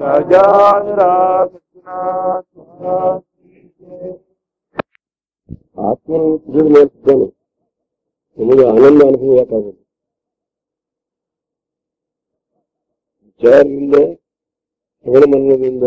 ಆತ್ಮನ ತಿಳಿದು ಮಾಡ್ತಿದ್ದಾನೆ ನಮಗೆ ಆನಂದ ಅನುಭವ ಯಾಕಾಗೋದು ವಿಚಾರದಿಂದ ಶ್ರವಣ ಮನನದಿಂದ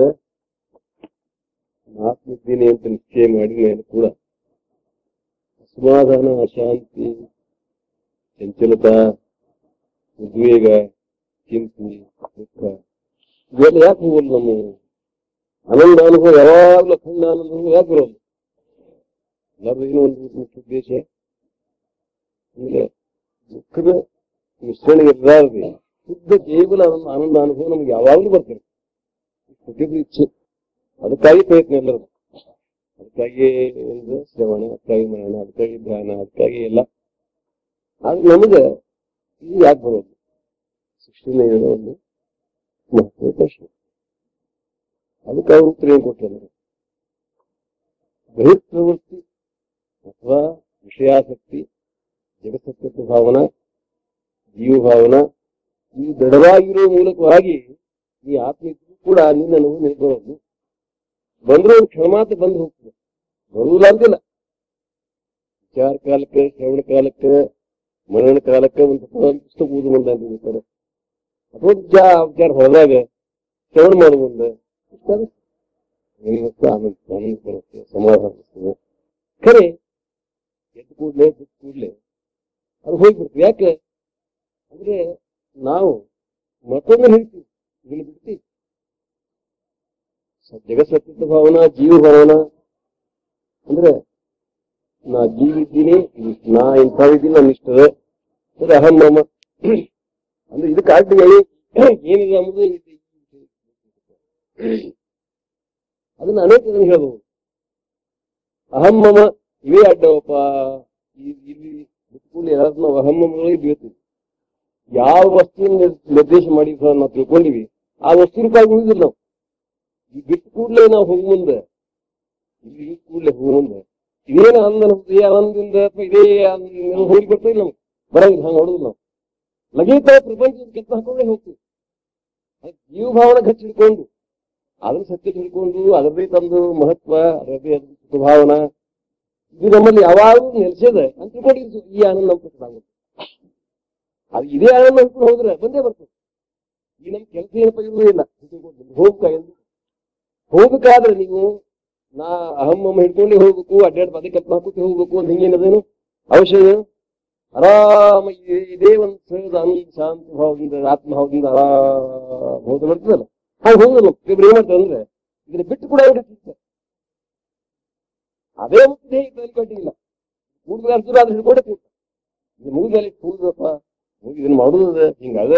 ಆತ್ಮ ಇದ್ದೀನಿ ಅಂತ ನಿಶ್ಚಯ ಮಾಡಿದ ಮೇಲೆ ಕೂಡ ಅಸಮಾಧಾನ ಅಶಾಂತಿ ಚಂಚಲತಾ ಉದ್ವೇಗ ಚಿಂತೆ ದುಃಖ ಇವೆಲ್ಲ ಯಾಕೆ ಹೋಗಲ್ಲ ನಮ್ಮ ಆನಂದ ಅನುಭವ ಯಾವಾಗಲೂ ಅಖಂಡ ಆನಂದ ಅನುಭವ ಯಾಕೆ ಬರೋದು ಎಲ್ಲರದು ಏನೋ ಒಂದು ಮುಖ್ಯ ಉದ್ದೇಶ ಅಂದ್ರೆ ದುಃಖದ ಮಿಶ್ರಣ ಇರಲಾರದೆ ಶುದ್ಧ ಕೇವಲ ಒಂದು ಆನಂದ ಅನುಭವ ನಮ್ಗೆ ಯಾವಾಗಲೂ ಬರ್ತದೆ ಪ್ರತಿಯೊಬ್ಬರು ಇಚ್ಛೆ ಅದಕ್ಕಾಗಿ ಪ್ರಯತ್ನ ಎಲ್ಲರದು ಅದಕ್ಕಾಗಿ ಒಂದು ಶ್ರವಣ ಅದಕ್ಕಾಗಿ ಮರಣ ಅದಕ್ಕಾಗಿ ಧ್ಯಾನ ಅದಕ್ಕಾಗಿ ಎಲ್ಲ ಆದ್ರೆ ನಮಗೆ ಇದು ಯಾಕೆ ಬರೋದು ಸೃಷ್ಟಿನ ಏನೋ ಒಂದು ಮಹತ್ವದ ಪ್ರಶ್ನೆ ಅದಕ್ಕೆ ಅವರು ಉತ್ತರ ಏನು ಕೊಟ್ಟಿದ್ದಾರೆ ಬಹಿರ್ ಪ್ರವೃತ್ತಿ ಅಥವಾ ವಿಷಯಾಸಕ್ತಿ ಜಗಸತ್ಯತ್ವ ಭಾವನಾ ಜೀವ ಭಾವನಾ ಈ ದೃಢವಾಗಿರೋ ಮೂಲಕವಾಗಿ ಈ ಆತ್ಮ ಇದ್ರೂ ಕೂಡ ನಿನ್ನನ್ನು ನಿಲ್ಬರೋದು ಬಂದ್ರೆ ಒಂದು ಕ್ಷಣ ಮಾತ್ರ ಬಂದು ಹೋಗ್ತದೆ ಬರುವುದಿಲ್ಲ ಅಂತಿಲ್ಲ ವಿಚಾರ ಕಾಲಕ್ಕೆ ಶ್ರವಣ ಕಾಲಕ್ಕೆ ಮರಣ ಕಾಲಕ್ಕೆ ಒಂದು ಪುಸ್ತಕ ಓದು ಮುಂದೆ ಅಂತ ಹೇಳ್ತಾರೆ ಅಥವಾ ವಿಚಾರ ವಿಚಾರ ಹೊರದಾಗ ಶ್ರವಣ ಮಾಡುವ ಮುಂದೆ ಇಷ್ಟಾದ್ರೆ ಏನಿರುತ್ತೆ ಆನಂದ ಆನಂದ ಬರುತ್ತೆ ಸಮಾಧಾನ ಬರ್ತದೆ ಖರೆ ಎದ್ದು ಕೂಡ್ಲೆ ಬಿಟ್ಟು ಕೂಡ್ಲೆ ಅದು ಹೋಗ್ಬಿಡ್ತೀವಿ ಯಾಕೆ ಅಂದ್ರೆ ನಾವು ಮತ್ತೊಂದು ಹೇಳ್ತೀವಿ ಇದನ್ನು ಬಿಡ್ತೀವಿ ಸ- ಜಗತ್ಸತ್ಯದ ಭಾವನಾ ಜೀವ ಭಾವನಾ ಅಂದ್ರೆ ನಾ ಜೀವ ಇದ್ದೀನಿ ಇದು ನಾ ಇಂಥವಿದ್ದೀನಿ ನನ್ನ ಇಷ್ಟದ ಅಂದ್ರೆ ಅಹಂ ಮಮ ಅಂದ್ರೆ ಇದಕ್ಕೆ ಅಡ್ಡಿ ಏನಿದೆ ಅನ್ನೋದು ಇದು- ಅದನ್ನ ಅನೇಕ ಜನ ಹೇಳ್ಬೋದು ಅಹಂ ಮಮ ಇವೇ ಅಡ್ಡವಪ್ಪ ಈ- ಇಲ್ಲಿ ಬಿಟ್ಕೊಂಡು ಯಾರಾದ್ರೂ ನಾವು ಅಹಂ ಮಮಗಳಿಗೆ ಬೀಳ್ತೀವಿ ಯಾವ ವಸ್ತುವಿನ ನಿರ್- ನಿರ್ದೇಶ ಮಾಡಿ ಸಹ ನಾವು ತಿಳ್ಕೊಂಡಿವಿ ಆ ವಸ್ತು ರೂಪಾಯಿ ಉಳಿದಿಲ್ಲ ನಾವು ಈ ಬಿಟ್ಟು ಕೂಡಲೇ ನಾವು ಹೋಗ ಮುಂದೆ ಇಲ್ಲಿ ಕೂಡಲೇ ಹೋಗ ಮುಂದೆ ಇದೇನು ಆನಂದ ಅನ್ಸುತ್ತೆ ಆನಂದದಿಂದ ಅಥವಾ ಇದೇ ಆನಂದದಿಂದ ಹೋಗಿ ಬರ್ತಾ ಇಲ್ಲ ನಮ್ಗೆ ಬರಂಗಿಲ್ಲ ಹಂಗೆ ನೋಡುದು ನಾವು ಲಗೇತ ಪ್ರಪಂಚದ ಕೆತ್ತ ಹಾಕೊಂಡೇ ಹೋಗ್ತೀವಿ ಅದ್ ಜೀವ ಭಾವನೆ ಗಟ್ಟಿ ಹಿಡ್ಕೊಂಡು ಅದನ್ನ ಸತ್ಯ ಹಿಡ್ಕೊಂಡು ಅದರದೇ ತಂದು ಮಹತ್ವ ಅದರದೇ ಅದ್ರ ಸ್ವಭಾವನ ಇದು ನಮ್ಮಲ್ಲಿ ಯಾವಾಗಲೂ ನೆಲೆಸಿದೆ ಅಂತ ತಿಳ್ಕೊಂಡಿರ್ತೀವಿ ಈ ಆನಂದ ನಮ್ಮ ಪ್ರಕಟ ಆಗುತ್ತೆ ಅದು ಇದೇ ಆನಂದ ಅನ್ಕೊಂಡು ಹೋದ್ರೆ ಬಂದೇ ಬರ್ತದೆ ಈ ನಮ್ ಕೆಲಸ ಏನಪ್ಪ ಇರುವುದೇ ಇಲ್ಲ ಹೋಗ್ಕ ಎಂದು ಹೋಗ್ಬೇಕಾದ್ರೆ ನೀವು ನಾ ಅಹಮ್ಮಮ್ಮ ಹಿಡ್ಕೊಂಡೇ ಹೋಗ್ಬೇಕು ಅಡ್ಡಾಡ್ ಬದಿ ಕಪ್ಪ ಹಾಕೋತಿ ಹೋಗ್ಬೇಕು ಅಂತ ಹಿಂಗೇನದೇನು ಅವಶ್ಯ ಏನು ಆರಾಮ ಇದೇ- ಇದೇ ಒಂದು ಸಹಜ ಆನಂದ ಶಾಂತಿ ಭಾವದಿಂದ ಆತ್ಮಭಾವದಿಂದ ಆರಾಮ ಹೋದ ಬರ್ತದಲ್ಲ ಹಾಗೆ ಹೋಗುದಿಲ್ಲ ಇಬ್ರು ಏನ್ ಮಾಡ್ತಾರೆ ಅಂದ್ರೆ ಇದನ್ನ ಬಿಟ್ಟು ಕೂಡ ಹಿಡಿತಿರ್ತಾರೆ ಅದೇ ಮುಟ್ಟಿದೆ ಕಟ್ಟಿಲ್ಲ ಕೂಡಿದ್ರೆ ಅರ್ಜುನ ಅದ್ರ ಹಿಡ್ಕೊಂಡೇ ಕೂತ ಇದು ಮುಗಿದಲ್ಲಿ ಕೂಡ್ರಪ್ಪ ಮುಗಿ ಇದನ್ನ ಮಾಡುದ ಹಿಂಗದ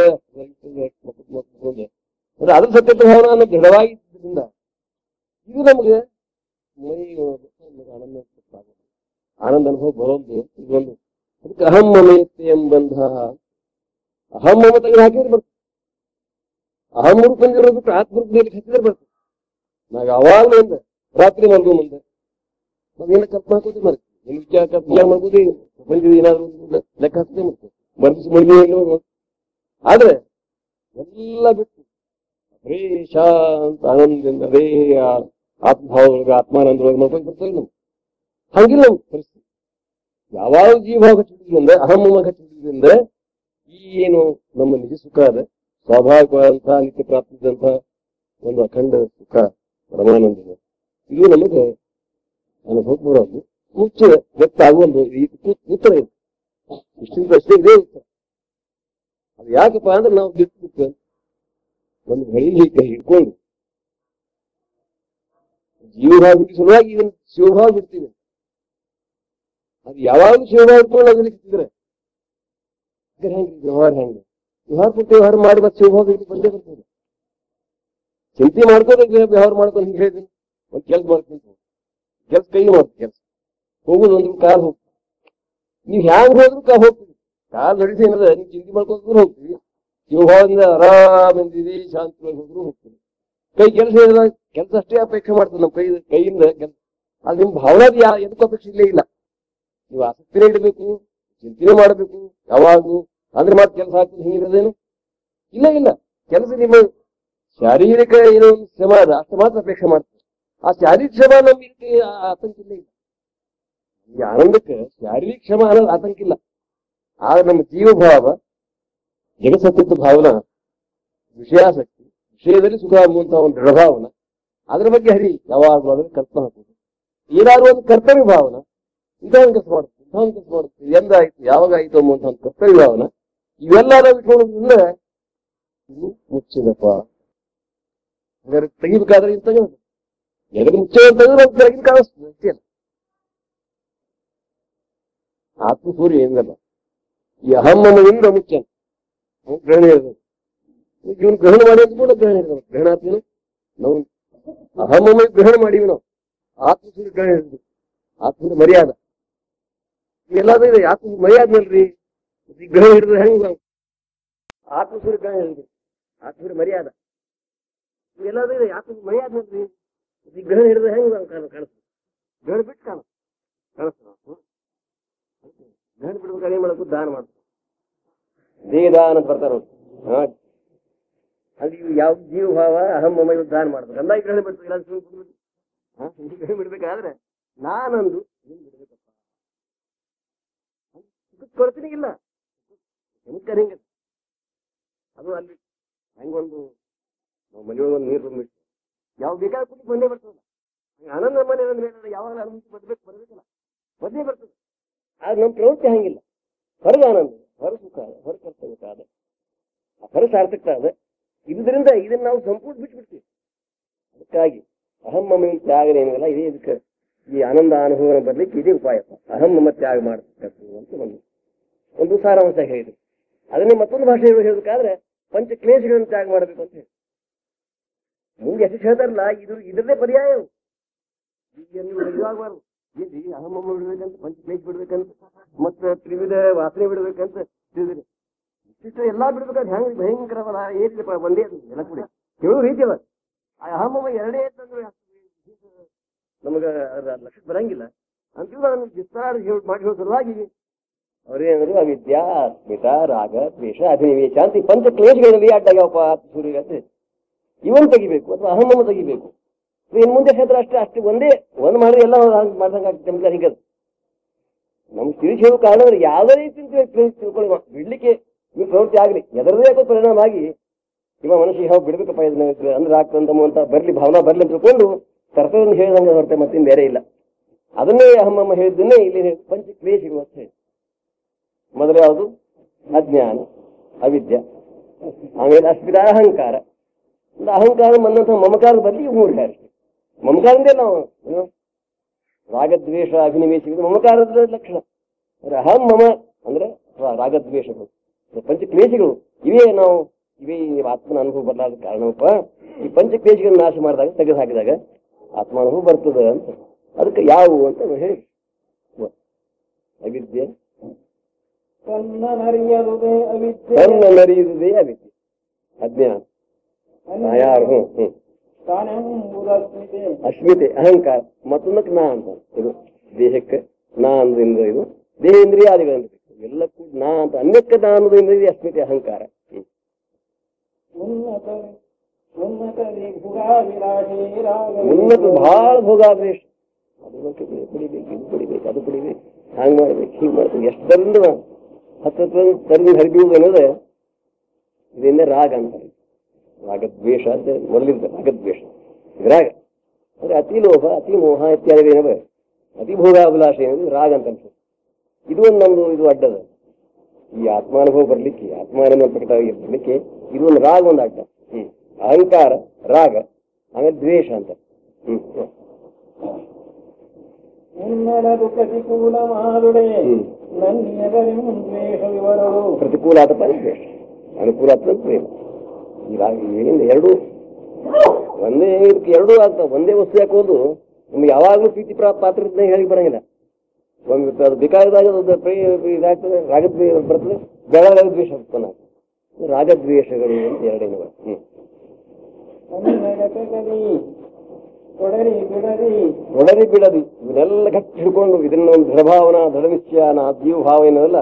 ಅಂದ್ರೆ ಅದ್ರ ಸತ್ಯದ ಭಾವನ ಅನ್ನೋ ದೃಢವಾಗಿದ್ದರಿಂದ ಇದು ನಮಗೆ ಮೈ ಆನಂದ ಆಗುತ್ತೆ. ಆನಂದ ಅನುಭವ ಬರೋದು ಇದೊಂದು ಅದಕ್ಕೆ ಅಹಂ ಮಮೇತೆ ಎಂಬಂಧ ಅಹಂ ಮಮ ತೆಗೆದು ಹಾಕಿದ್ರೆ ಬರ್ತದೆ ಅಹಂ ರೂಪಂದಿರೋ ಬಿಟ್ಟು ಆತ್ಮ ರೂಪದಲ್ಲಿ ಹಚ್ಚಿದ್ರೆ ಬರ್ತದೆ ನಾವು ಯಾವಾಗಲೂ ಒಂದೆ ರಾತ್ರಿ ಮಲ್ಗೋ ಮುಂದೆ ನಾವೇನ ಕಲ್ಪನೆ ಹಾಕೋದೇ ಮರ್ತೀವಿ ಏನ್ ವಿಚಾರ ಕಲ್ಪನೆ ಮಾಡ್ಬೋದೇ ಪ್ರಪಂಚದ ಏನಾದ್ರು ಒಂದು ಲೆಕ್ಕ ಹಾಕದೆ ಮಾಡ್ತೀವಿ ಮರ್ದಿಸಿ ಮಡ್ಗಿ ಆದ್ರೆ ಎಲ್ಲ ಬಿಟ್ಟು ಬರೀ ಶಾಂತ ಆನಂದದಿಂದ ಬರೀ ಆ ಆತ್ಮಭಾವಗಳಿಗೆ ಆತ್ಮಾನಂದೊಳಗೆ ಮಾಡ್ಕೊಂಡು ಬರ್ತಾರೆ ನಮ್ಗೆ ಹಂಗಿಲ್ಲ ನಮ್ಗೆ ಪರಿಸ್ಥಿತಿ ಯಾವಾಗ ಜೀವಭಾವ ಹಚ್ಚಿದ್ರು ಅಂದ್ರೆ ಅಹಮ್ಮಮ ಹಚ್ಚಿದ್ರು ಅಂದ್ರೆ ಈ ಏನು ನಮ್ಮ ನಿಜ ಸುಖ ಅದ ಸ್ವಾಭಾವಿಕವಾದಂತಹ ನಿತ್ಯ ಪ್ರಾಪ್ತಿದಂತಹ ಒಂದು ಅಖಂಡ ಸುಖ ಪರಮಾನಂದ ಇದು ನಮಗೆ ಅನುಭವ ಬರೋದು ಮುಚ್ಚ ವ್ಯಕ್ತ ಆಗುವಂದು ಈ ಉತ್ತರ ಇದೆ ಇಷ್ಟಿನ ಪ್ರಶ್ನೆ ಇದೇ ಉತ್ತರ ಅದು ಯಾಕಪ್ಪ ಅಂದ್ರೆ ನಾವು ಬಿಟ್ಟು ಬಿಟ್ಟು ಒಂದು ಹಳ್ಳಿ ಕೈ ಹಿಡ್ಕೊಂಡು ಜೀವಭಾವ ಬಿಟ್ಟು ಸಲುವಾಗಿ ಇದನ್ನ ಶಿವಭಾವ ಬಿಡ್ತೀವಿ ಅದು ಯಾವಾಗಲೂ ಶಿವಭಾವ ಇಟ್ಕೊಂಡು ನಾವು ನಿಲ್ತಿದ್ರೆ ಹೆಂಗ್ರಿ ವ್ಯವಹಾರ ಹೆಂಗ ವ್ಯವಹಾರ ಕೊಟ್ಟು ವ್ಯವಹಾರ ಮಾಡಿ ಮತ್ತೆ ಶಿವಭಾವ ಬಿಟ್ಟು ಬಂದೇ ಬರ್ತದೆ ಚಿಂತೆ ಮಾಡ್ಕೋಬೇಕು ವ್ಯವಹಾರ ಮಾಡ್ಕೊಂಡು ಹಿಂಗೆ ಹೇಳಿದ್ದೀನಿ ಒಂದು ಕೆಲಸ ಮಾಡ್ಕೊಂಡು ಕೆಲಸ ಕೈ ಮಾಡ್ತೀವಿ ಕೆಲಸ ಹೋಗುದು ಒಂದು ಕಾಲ್ ಹೋಗ್ತೀವಿ ನೀವು ಹ್ಯಾಂಗ್ ಹೋದ್ರು ಕಾ ಹೋಗ್ತೀವಿ ಕಾಲ್ ನಡಿಸಿ ಏನದ ನೀವು ಚಿಂತೆ ಮಾಡ್ಕೊಂಡು ಹೋಗ್ತೀವಿ ಶಿವಭಾವದಿಂದ ಆರಾಮಿಂದಿರಿ ಶಾಂತವಾಗಿ ಹೋದ್ರು ಹೋಗ್ತೀವಿ ಕೈ ಕೆಲಸ ಏನಿಲ್ಲ ಕೆಲಸ ಅಷ್ಟೇ ಅಪೇಕ್ಷೆ ಮಾಡ್ತದೆ ನಮ್ಮ ಕೈ ಕೈಯಿಂದ ಕೆಲಸ ಅದು ನಿಮ್ ಭಾವನಾದ ಯಾ ಎದಕ್ಕೂ ಅಪೇಕ್ಷೆ ಇಲ್ಲೇ ಇಲ್ಲ ನೀವು ಆಸಕ್ತಿನೇ ಇಡಬೇಕು ಚಿಂತನೆ ಮಾಡಬೇಕು ಯಾವಾಗಲೂ ಅಂದ್ರೆ ಮಾತ್ರ ಕೆಲಸ ಆಗ್ತದೆ ಹಿಂಗಿರೋದೇನು ಇಲ್ಲ ಇಲ್ಲ ಕೆಲಸ ನಿಮ್ಮ ಶಾರೀರಿಕ ಏನೋ ಒಂದು ಶ್ರಮ ಅದ ಅಷ್ಟು ಮಾತ್ರ ಅಪೇಕ್ಷೆ ಮಾಡ್ತಾರೆ ಆ ಶಾರೀರಿಕ ಶ್ರಮ ನಮಗೆ ಆತಂಕ ಇಲ್ಲ ಈಗ. ಈ ಆನಂದಕ್ಕೆ ಶಾರೀರಿಕ ಶ್ರಮ ಅನ್ನೋದು ಆತಂಕ ಇಲ್ಲ ಆದ್ರೆ ನಮ್ಮ ಜೀವಭಾವ ಜಗಸತ್ಯದ ಭಾವನ ವಿಷಯಾಸಕ್ತಿ ವಿಷಯದಲ್ಲಿ ಸುಖ ಅನ್ನುವಂತಹ ಒಂದು ದೃಢಭಾವನ ಅದ್ರ ಬಗ್ಗೆ ಹರಿ ಯಾವಾಗಲೂ ಅದನ್ನು ಕಲ್ಪನೆ ಹಾಕೋದು ಏನಾದ್ರು ಒಂದು ಕರ್ತವ್ಯ ಭಾವನ ಇದೊಂದು ಕೆಲಸ ಮಾಡುತ್ತೆ ಇದೊಂದು ಕೆಲಸ ಮಾಡುತ್ತೆ ಎಂದಾಯ್ತು ಯಾವಾಗ ಆಯ್ತು ಅನ್ನುವಂಥ ಒಂದು ಕರ್ತವ್ಯ ಭಾವನ ಇವೆಲ್ಲ ನಾವು ಇಟ್ಕೊಳ್ಳೋದ್ರಿಂದ ಇದು ಮುಚ್ಚಿದಪ್ಪ ಹಂಗಾರೆ ತೆಗಿಬೇಕಾದ್ರೆ ಇದು ತೆಗೆದು ಎದುರು ಮುಚ್ಚ ಅಂತಂದ್ರೆ ನಾವು ತೆಗಿದ್ ಕಾಣಿಸ್ತದೆ ಅಷ್ಟೇ ಅಲ್ಲ ಆತ್ಮ ಸೂರ್ಯ ಏನಿಲ್ಲ ಈ ಅಹಮ್ಮದಿಂದ ಮುಚ್ಚ ಅವ್ನು ಗ್ರಹಣ ಹೇಳಿದ್ರು ಇವನು ಗ್ರಹಣ ಮಾಡಿ ಅಂತ ಕೂಡ ಗ್ರಹಣ ಹೇಳಿದ್ರು ಗ್ರಹಣ ಆತ್ಮನು ನಾವು ಅಹಮ್ಮಮ್ಮ ಗ್ರಹಣ ಮಾಡಿವಿ ನಾವು ಆತ್ಮ ಸೂರ್ಯ ಗ್ರಹಣ ಹೇಳಿದ್ರು ಆತ್ಮದ ಮರ್ಯಾದ ಇವೆಲ್ಲದೂ ಇದೆ ಆತ್ಮ ಮರ್ಯಾದಲ್ರಿ ಈ ಗ್ರಹಣ ಹಿಡಿದ್ರೆ ಹೆಂಗ್ ನಾವು ಆತ್ಮ ಸೂರ್ಯ ಗ್ರಹಣ ಹೇಳಿದ್ರು ಆತ್ಮದ ಮರ್ಯಾದ ಇವೆಲ್ಲದೂ ಇದೆ ಆತ್ಮ ಮರ್ಯಾದಲ್ರಿ ಈ ಗ್ರಹಣ ಹಿಡಿದ್ರೆ ಹೆಂಗ್ ನಾವು ಕಾಣ ಕಾಣಿಸ್ತದೆ ಗ್ರಹಣ ಬಿಟ್ಟು ಕಾಣ ಕಾಣಿಸ್ತದೆ ಹ್ಮ್. ಗ್ರಹಣ ಬಿಡ್ಬೇಕಾದ್ರೆ ಏನ್ ಮಾಡಬೇಕು ದಾನ ಮಾಡ್ಬೇಕು ದೇಹದಾನ ಅಂತ ಬರ್ತಾರ ಅವ್ರು. ಹಾ ಅಲ್ಲಿ ಇವು ಯಾವ ಜೀವಭಾವ ಅಹಂ ಮಮ ಇವು ದಾನ ಮಾಡ್ಬೇಕು ಅಂದಾಗ ಗ್ರಹಣ ಬಿಡ್ಬೇಕು ಇಲ್ಲ ಸುಮ್ಮನೆ ಬಿಡ್ಬೇಕು ಹಾ ಈ ಗ್ರಹಣ ಬಿಡ್ಬೇಕಾದ್ರೆ ನಾನಂದು ನೀನ್ ಬಿಡ್ಬೇಕಪ್ಪ ಸುಖಕ್ಕೆ ಕೊರತೆನೇ ಇಲ್ಲ ನಮಸ್ಕಾರ ಹಿಂಗ ಅದು ಅಲ್ಲಿ ಹೆಂಗೊಂದು ನಾವು ಮನೆಯೊಳಗೆ ಒಂದು ನೀರು ತುಂಬಿಟ್ಟು ಯಾವ ಬೇಕಾದ ಕುಡಿ ಬಂದೇ ಬರ್ತದಲ್ಲ ಹಂಗೆ ಆನಂದ ಮನೆ ಅಂದ್ರೆ ಯಾವಾಗ ಅನುಮತಿ ಬರ್ಬೇಕು ಬರ್ಬೇಕಲ್ಲ ಬಂದೇ ಬರ್ತದೆ ಆದ್ರೆ ನಮ್ಮ ಪ್ರವೃತ್ತಿ ಹಂಗಿಲ್ಲ ಹೊರಗೆ ಆನಂದ ಹೊರ ಸುಖ ಹೊರ ಕರ್ತವ್ಯ ಅದ ಆ ಹೊರ ಸಾರ್ಥಕ ಅದ ಇದರಿಂದ ಇದನ್ನ ನಾವು ಸಂಪೂರ್ಣ ಬಿಟ್ಬಿಡ್ತೀವಿ ಅದಕ್ಕಾಗಿ ಅಹಂ ಮಮ ತ್ಯಾಗ ಏನಿಲ್ಲ ಇದೇ ಇದಕ್ಕೆ ಈ ಆನಂದ ಅನುಭವ ಬರ್ಲಿಕ್ಕೆ ಇದೇ ಉಪಾಯಪ್ಪ ಅಹಂ ಮಮ ತ್ಯಾಗ ಮಾಡತಕ್ಕದ್ದು ಅಂತ ಒಂದು ಒಂದು ಸಾರಾಂಶ ಹೇಳಿದ್ರು ಅದನ್ನೇ ಮತ್ತೊಂದು ಭಾಷೆ ಹೇಳಬೇಕಾದ್ರೆ ಪಂಚ ಕ್ಲೇಶಗಳನ್ನು ತ್ಯಾಗ ಮಾಡಬೇಕು ಅಂತ ಹೇಳಿ ಮುಂದೆ ಎಷ್ಟು ಹೇಳ್ತಾರಲ್ಲ ಇದು ಇದರದೇ ಪರ್ಯಾಯ ಅವು. ಈಗ ನೀವು ಇದಾಗಬಾರ್ದು ಎಲ್ಲಿ ಅಹಮಮ್ಮ ಬಿಡ್ಬೇಕಂತ ಪಂಚ ಕ್ಲೇಶ ಬಿಡ್ಬೇಕಂತ ಮತ್ತೆ ತ್ರಿವಿಧ ವಾಸನೆ ಬಿಡ್ಬೇಕಂತ ತಿಳಿದ್ರಿ ಇಷ್ಟಿಷ್ಟು ಎಲ್ಲಾ ಬಿಡ್ಬೇಕಾದ್ರೆ ಹೆಂಗ್ ಭಯಂಕರವಲ್ಲ ಏನಿಲ್ಲಪ್ಪ ಒಂದೇ ಅದು ಎಲ್ಲ ಕೂಡ ಹೇಳೋ ರೀತಿ ಅವ ಆ ಅಹಮಮ್ಮ ಎರಡೇ ಅಂತಂದ್ರೆ ನಮಗ ಅದ್ರ ಲಕ್ಷಕ್ಕೆ ಬರಂಗಿಲ್ಲ ಅಂತಿಲ್ಲ ಅದನ್ನು ವಿಸ್ತಾರ ಹೇಳಿ ಮಾಡಿ ಹೇಳೋ ಸಲುವಾಗಿ ಅವ್ರೇನಂದ್ರು ಅವಿದ್ಯಾ ಸ್ಮಿತ ರಾಗ ದ್ವೇಷ ಅಭಿನಿವೇಶ ಅಂತ ಈ ಪಂಚ ಕ್ಲೇಶಗಳಲ್ಲಿ ಅಡ್ಡಾಗ್ಯಾವಪ್ಪ ಸೂರ್ಯ ಅಂತ ಇವನ್ ತೆಗಿಬೇಕು ಅಥವಾ ಅಹಮಮ್ಮ ತೆಗಿಬೇಕು ಇನ್ ಮುಂದೆ ಕ್ಷೇತ್ರ ಅಷ್ಟೇ ಅಷ್ಟೇ ಒಂದೇ ಒಂದ್ ಮಾಡಿದ್ರೆ ಎಲ್ಲ ಮಾಡ್ದಂಗ ಆಗ್ತದೆ ಹಿಂಗದು ನಮ್ ತಿಳಿಸಿ ಹೇಳೋ ಕಾರಣ ಅಂದ್ರೆ ಯಾವ್ದೇ ರೀತಿ ತಿಳ್ಕೊಳ್ಳಿ ಇವ. ಬಿಡ್ಲಿಕ್ಕೆ ನೀವು ಪ್ರವೃತ್ತಿ ಆಗ್ಲಿ ಎದರದೇ ಯಾಕೋ ಪರಿಣಾಮ ಆಗಿ ಇವ ಮನಸ್ಸಿಗೆ ಯಾವ ಬಿಡ್ಬೇಕಪ್ಪ ಇದನ್ನ ಅಂದ್ರೆ ಆಗ್ತಂತ ಅಂತ ಬರ್ಲಿ ಭಾವನಾ ಬರ್ಲಿ ಅಂತ ತಿಳ್ಕೊಂಡು ಕರ್ತವ್ಯ ಹೇಳಿದಂಗೆ ಹೊರತೆ ಮತ್ತಿನ್ ಬೇರೆ ಇಲ್ಲ ಅದನ್ನೇ ಅಹಮ್ಮಮ್ಮ ಹೇಳಿದ್ದನ್ನೇ ಇಲ್ಲಿ ಪಂಚ ಕ್ಲೇಶಗಳು ಅಂತ ಹೇಳಿ ಮೊದಲು ಯಾವುದು ಅಜ್ಞಾನ ಅವಿದ್ಯ ಆಮೇಲೆ ಅಸ್ಮಿತ ಅಹಂಕಾರ ಒಂದು ಅಹಂಕಾರ ಬಂದಂತ ಮಮಕಾರದ ಬದಲಿ ಇವು ಮೂರು ಅಷ್ಟೇ ಮಮಕಾರದಿಂದ ನಾವು ಏನು? ರಾಗದ್ವೇಷ ಅಭಿನಿವೇಶ ಇದು ಮಮಕಾರದ ಲಕ್ಷಣ ಅಂದ್ರೆ ಅಹಂ ಮಮ ಅಂದ್ರೆ ರಾ- ರಾಗದ್ವೇಷಗಳು ಇದು ಪಂಚಕ್ಲೇಶಗಳು ಇವೇ ನಾವು ಇವೇ ಈ ಆತ್ಮನ ಅನುಭವ ಬರಲಾದ ಕಾರಣವಪ್ಪ ಈ ಪಂಚಕ್ಲೇಶಗಳನ್ನ ನಾಶ ಮಾಡಿದಾಗ ತೆಗೆದು ಹಾಕಿದಾಗ ಆತ್ಮಾನುಭವ ಬರ್ತದ ಅಂತ ಅದಕ್ಕೆ ಯಾವುವು ಅಂತ ನಾವು ಹೇಳಿ ಅವಿದ್ಯೆ ತನ್ನರಿಯದುದೇ ಅವಿದ್ಯೆ ತನ್ನ ನರಿಯುವುದೇ ಅವಿದ್ಯೆ ಅಜ್ಞಾನ ನಾ ಯಾರು ಹ್ಮ್ ಹ್ಮ್ ತಾನೆಂಬುದಸ್ಮಿತೆ ಅಸ್ಮಿತೆ ಅಹಂಕಾರ ಮತ್ತೊಂದಕ್ಕೆ ನಾ ಅಂತ ಇದು ದೇಹಕ್ಕೆ ನಾ ಅಂದ್ರಿಂದ ಇದು ದೇಹೇಂದ್ರಿಯಾದಿಗಳಿಂದ ಎಲ್ಲಕ್ಕೂ ನಾ ಅಂತ ಅನ್ಯಕ್ಕೆ ನಾ ಅನ್ನೋದ್ರಿಂದ ಇದು ಅಸ್ಮಿತೆ ಅಹಂಕಾರ ಹ್ಮ್. ಉನ್ನತ ಉನ್ನತ ವಿಭುಗಾವಿರಾಜೇ ರಾಗ ಉನ್ನತ ಬಹಳ ಭೋಗಾವೇಶ ಅದು ಮತ್ತೆ ಕುಡಿ- ಕುಡಿಬೇಕು ಇದು ಕುಡಿಬೇಕು ಅದು ಕುಡಿಬೇಕು ಹಂಗ್ ಮಾಡ್ಬೇಕು ಹೀಗ್ ಮಾಡ್ಬೇಕು ಎಷ್ಟರಿಂದ ಹತ್ತತ್ರ ತರದಿಂದ ಹರಿಬೀಳುವುದು ಅನ್ನೋದೇ ಇದರಿಂದ ರಾಗ ಅಂತಾರೆ ರಾಗದ್ವೇಷ ಅಂತ ಮೊದಲಿಂದ ರಾಗದ್ವೇಷ ಇದು ರಾಗ ಅಂದ್ರೆ ಅತಿ ಲೋಭ ಅತಿ ಮೋಹ ಇತ್ಯಾದಿ ಏನವ ಅತಿ ಭೋಗಾಭಿಲಾಷ ಏನದು ರಾಗ ಅಂತ ಅನ್ಸುತ್ತೆ ಇದು ಒಂದು ನಮ್ದು ಇದು ಅಡ್ಡದ ಈ ಆತ್ಮಾನುಭವ ಬರ್ಲಿಕ್ಕೆ ಆತ್ಮಾನುಭವ ಪ್ರಕಟವಾಗಿ ಬರ್ಲಿಕ್ಕೆ ಇದು ಒಂದು ರಾಗ ಒಂದು ಅಡ್ಡ ಹ್ಮ್ ಅಹಂಕಾರ ರಾಗ ಆಮೇಲೆ ದ್ವೇಷ ಅಂತ ಹ್ಮ್ ಉನ್ನಡದು ಪ್ರತಿಕೂಲ ಮಾಡುಡೆ ಹ್ಮ್. ನನ್ಯಗರಿ ದ್ವೇಷ ವಿವರವು ಪ್ರತಿಕೂಲ ಆತಪ್ಪ ದ್ವೇಷ ಅನುಕೂಲ ಆತ ಪ್ರೇಮ ಈ ರಾಗ ಏನಿಲ್ಲ ಎರಡು ಒಂದೇ ಇದಕ್ಕೆ ಎರಡೂ ಆಗ್ತಾವ ಒಂದೇ ವಸ್ತು ಯಾಕೋದು ನಮ್ಗೆ ಯಾವಾಗಲೂ ಪ್ರೀತಿ ಪ್ರಾ ಪಾತ್ರ ಇದ್ದಂಗೆ ಹೇಳಿ ಬರಂಗಿಲ್ಲ ಒಂದು ಅದು ಬೇಕಾದಾಗ ಅದು ಪ್ರೇ ಇದಾಗ್ತದೆ ರಾಗದ್ವೇಷ ಬರ್ತದೆ ಬೆಳಗಾಗ ದ್ವೇಷ ಉತ್ಪನ್ನ ಆಗ್ತದೆ ರಾಗದ್ವೇಷಗಳು ಅಂತ ಎರಡೇನವ ಹ್ಮ್ ಅನ್ನಗತಗಲಿ ಕೊಡರಿ ಬಿಡರಿ ಒಡರಿ ಬಿಡದಿ ಇವನ್ನೆಲ್ಲ ಗಟ್ಟಿ ಹಿಡ್ಕೊಂಡು ಇದನ್ನ ಒಂದು ದೃಢಭಾವನ ದೃಢ ನಿಶ್ಚಯ ನಾ ಜೀವ ಭಾವ ಏನಲ್ಲ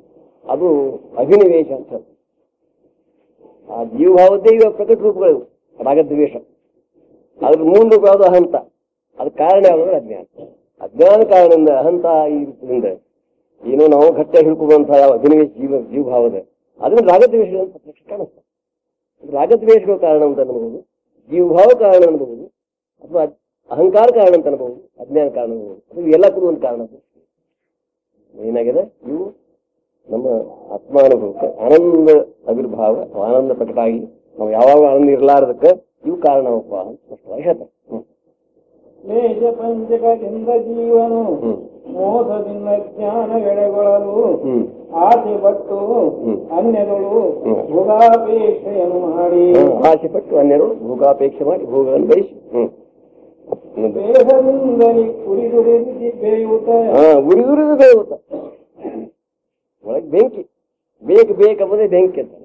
ಅದು ಅಭಿನಿವೇಶ ಅಂತ ಆ ಜೀವ ಭಾವದ್ದೇ ಇವಾಗ ಪ್ರಕಟ ರೂಪಗಳು ರಾಗದ್ವೇಷ ಅದ್ರ ಮೂಲ ರೂಪ ಯಾವುದು ಅಹಂತ ಅದ್ ಕಾರಣ ಯಾವುದು ಅಜ್ಞಾನ ಅಜ್ಞಾನ ಕಾರಣದಿಂದ ಅಹಂತ ಈ ರೂಪದಿಂದ ಏನೋ ನಾವು ಗಟ್ಟಿಯಾಗಿ ಹಿಡ್ಕೊಳ್ಳುವಂತಹ ಯಾವ ಅಭಿನವೇಶ ಜೀವ ಜೀವಭಾವದ ಅದನ್ನ ರಾಗದ್ವೇಷಗಳು ಅಂತ ಪ್ರತ್ಯಕ್ಷ ಕಾಣಿಸ್ತದೆ ರಾಗದ್ವೇಷಗಳ ಕಾರಣ ಅಂತ ಅನ್ಬಹುದು ಜೀವಭಾವ ಕಾರಣ ಅನ್ಬಹುದು ಅಥವಾ ಅಹಂಕಾರ ಕಾರಣ ಅಂತ ಅನ್ಬಹುದು ಅಜ್ಞಾನ ಕಾರಣ ಅನ್ಬಹುದು ಅದು ಎಲ್ಲ ಕೂಡ ಒಂದು ಕಾರಣ ಏನಾಗಿದೆ ಇವು ನಮ್ಮ ಆತ್ಮಾನುಭವಕ್ಕೆ ಆನಂದ ಆವಿರ್ಭಾವ ಅಥವಾ ಆನಂದ ಪ್ರಕಟ ಆಗಿ ನಾವು ಯಾವಾಗ ಆನಂದ ಇರಲಾರದಕ್ಕೆ ಇವು ಕಾರಣವಪ್ಪ ಅಂತ ಸ್ಪಷ್ಟವಾಗಿ ಹೇಳ್ತಾರೆ ಹ್ಮ್. ಕ್ಲೇಶ ಪಂಚಕದಿಂದ ಜೀವನು ಹ್ಮ್. ಮೋಸದಿಂದ ಜ್ಞಾನವೆಡೆಗೊಳ್ಳಲು ಹ್ಮ್. ಆಸೆ ಪಟ್ಟು ಹ್ಮ್. ಅನ್ಯಗಳು ಹ್ಮ್. ಭೋಗಾಪೇಕ್ಷೆಯನ್ನು ಮಾಡಿ ಹ್ಮ್. ಆಸೆ ಪಟ್ಟು ಅನ್ಯರು ಭೋಗಾಪೇಕ್ಷೆ ಮಾಡಿ ಭೋಗಗಳನ್ನು ಬಯಸಿ ಹ್ಮ್ ಇನ್ನೊಂದು. ದೇಹದಿಂದಲೇ ಕುರಿದುರಿದು ಬೇಯುತ್ತ ಹಾ ಉರಿ ಉರಿದು ಬೇವುತ ಒಳಗೆ ಬೆಂಕಿ ಬೇಕು ಬೇಕಂಬುದೇ ಬೆಂಕಿ ಅಂತ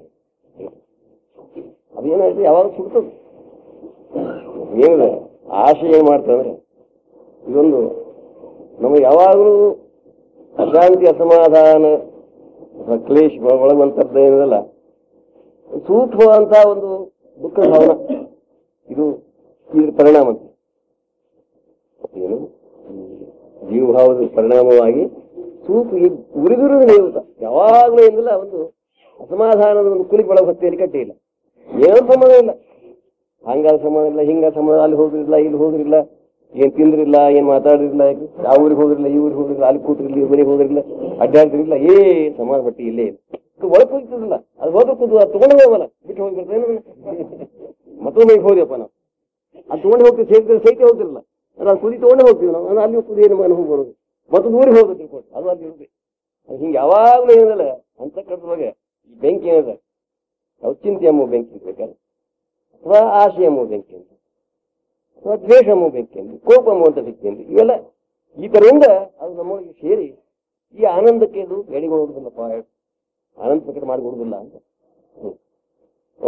ಅದೇನಾಯ್ತು ಯಾವಾಗ ಸುಡ್ತದೆ ಏನಿದೆ ಆಸೆ ಏನ್ ಮಾಡ್ತಂದ್ರೆ ಇದೊಂದು ನಮಗೆ ಯಾವಾಗಲೂ ಅಶಾಂತಿ ಅಸಮಾಧಾನ ಅಥವಾ ಕ್ಲೇಶ ಒಳಗುವಂಥದ್ದು ಏನಿದಲ್ಲ ಸೂಕ್ಷ್ಮವಾದಂತಹ ಒಂದು ದುಃಖ ಭಾವನ ಇದು ಇದ್ರ ಪರಿಣಾಮ ಅಂತ ಏನು ಈ ಜೀವಭಾವದ ಪರಿಣಾಮವಾಗಿ ಸೂಪು ಈ ಉರಿದುರಿದು ನೇವುತ ಯಾವಾಗಲೂ ಏನಿಲ್ಲ ಒಂದು ಅಸಮಾಧಾನದ ಒಂದು ಕುಲಿ ಒಳಗೆ ಹೊತ್ತೆಯಲ್ಲಿ ಕಟ್ಟಿಲ್ಲ ಏನೋ ಸಂಬಂಧ ಇಲ್ಲ ಹಂಗಾದ ಸಂಬಂಧ ಇಲ್ಲ ಹಿಂಗ ಸಂಬಂಧ ಅಲ್ಲಿ ಹೋದ್ರಿಲ್ಲ ಇಲ್ಲಿ ಹೋದ್ರಿಲ್ಲ ಏನ್ ತಿಂದ್ರಿಲ್ಲ ಏನ್ ಮಾತಾಡಿರಿಲ್ಲ ಯಾವ ಊರಿಗೆ ಹೋದ್ರಿಲ್ಲ ಈ ಊರಿಗೆ ಹೋದ್ರಿಲ್ಲ ಅಲ್ಲಿ ಕೂತ್ರಿಲ್ಲ ಈ ಮನೆಗೆ ಹೋದ್ರಿಲ್ಲ ಅಡ್ಡಾಡ್ತಿರ್ಲಿಲ್ಲ ಏ ಸಮಾನ ಬಟ್ಟಿ ಇಲ್ಲೇ ಇಲ್ಲ ಒಳಗೆ ಹೋಗ್ತಿರಲಿಲ್ಲ ಅದು ಹೋದ್ರೆ ಕೂತು ಅದು ತಗೊಂಡು ಹೋಗಲ್ಲ ಬಿಟ್ಟು ಹೋಗಿ ಬರ್ತೇನೆ ಮತ್ತೊಮ್ಮೆ ಹೋದ್ಯಪ್ಪ ನಾವು ಅದು ತಗೊಂಡು ಹೋಗ್ತೀವಿ ಸೇರಿದ್ರೆ ಸಹಿತ ಹೋಗ್ತಿರಲ್ಲ ಅದು ಕುದಿ ತಗೊಂಡೇ ಹೋಗ್ತೀವಿ ನಾವು ಅದು ಅಲ್ಲಿ ಕುದಿ ಏನು ಅನುಭವ ಬರೋದು ಮತ್ತು ದೂರಿಗೆ ಹೋಗ್ಬೇಕು ತಿಳ್ಕೊಂಡು ಅದು ಅಲ್ಲಿ ಇರುತ್ತೆ ಅದು ಹಿಂಗೆ ಯಾವಾಗಲೂ ಏನಿಲ್ಲ ಅಂತ ಕಟ್ಟದೊಳಗೆ ಈ ಬೆಂಕಿ ಏನಿದೆ ಔಚಿಂತ್ಯ ಎಂಬ ಬೆಂಕಿ ಅಂತ ಬೇಕಾದ್ರೆ ಅಥವಾ ಆಶೆ ಎಂಬ ಬೆಂಕಿ ಅಂತ ಅಥವಾ ದ್ವೇಷ ಎಂಬ ಬೆಂಕಿ ಅಂತ ಕೋಪ ಎಂಬುವಂಥ ಬೆಂಕಿ ಅಂತ ಇವೆಲ್ಲ ಈ ಥರದಿಂದ ಅದು ನಮ್ಮೊಳಗೆ ಸೇರಿ ಈ ಆನಂದಕ್ಕೆ ಇದು ಎಡೆಗೊಳ್ಳೋದಿಲ್ಲಪ್ಪ ಆನಂದ ಪ್ರಕಟ ಮಾಡಿಕೊಡುದಿಲ್ಲ ಅಂತ ಹ್ಮ್. ಓ.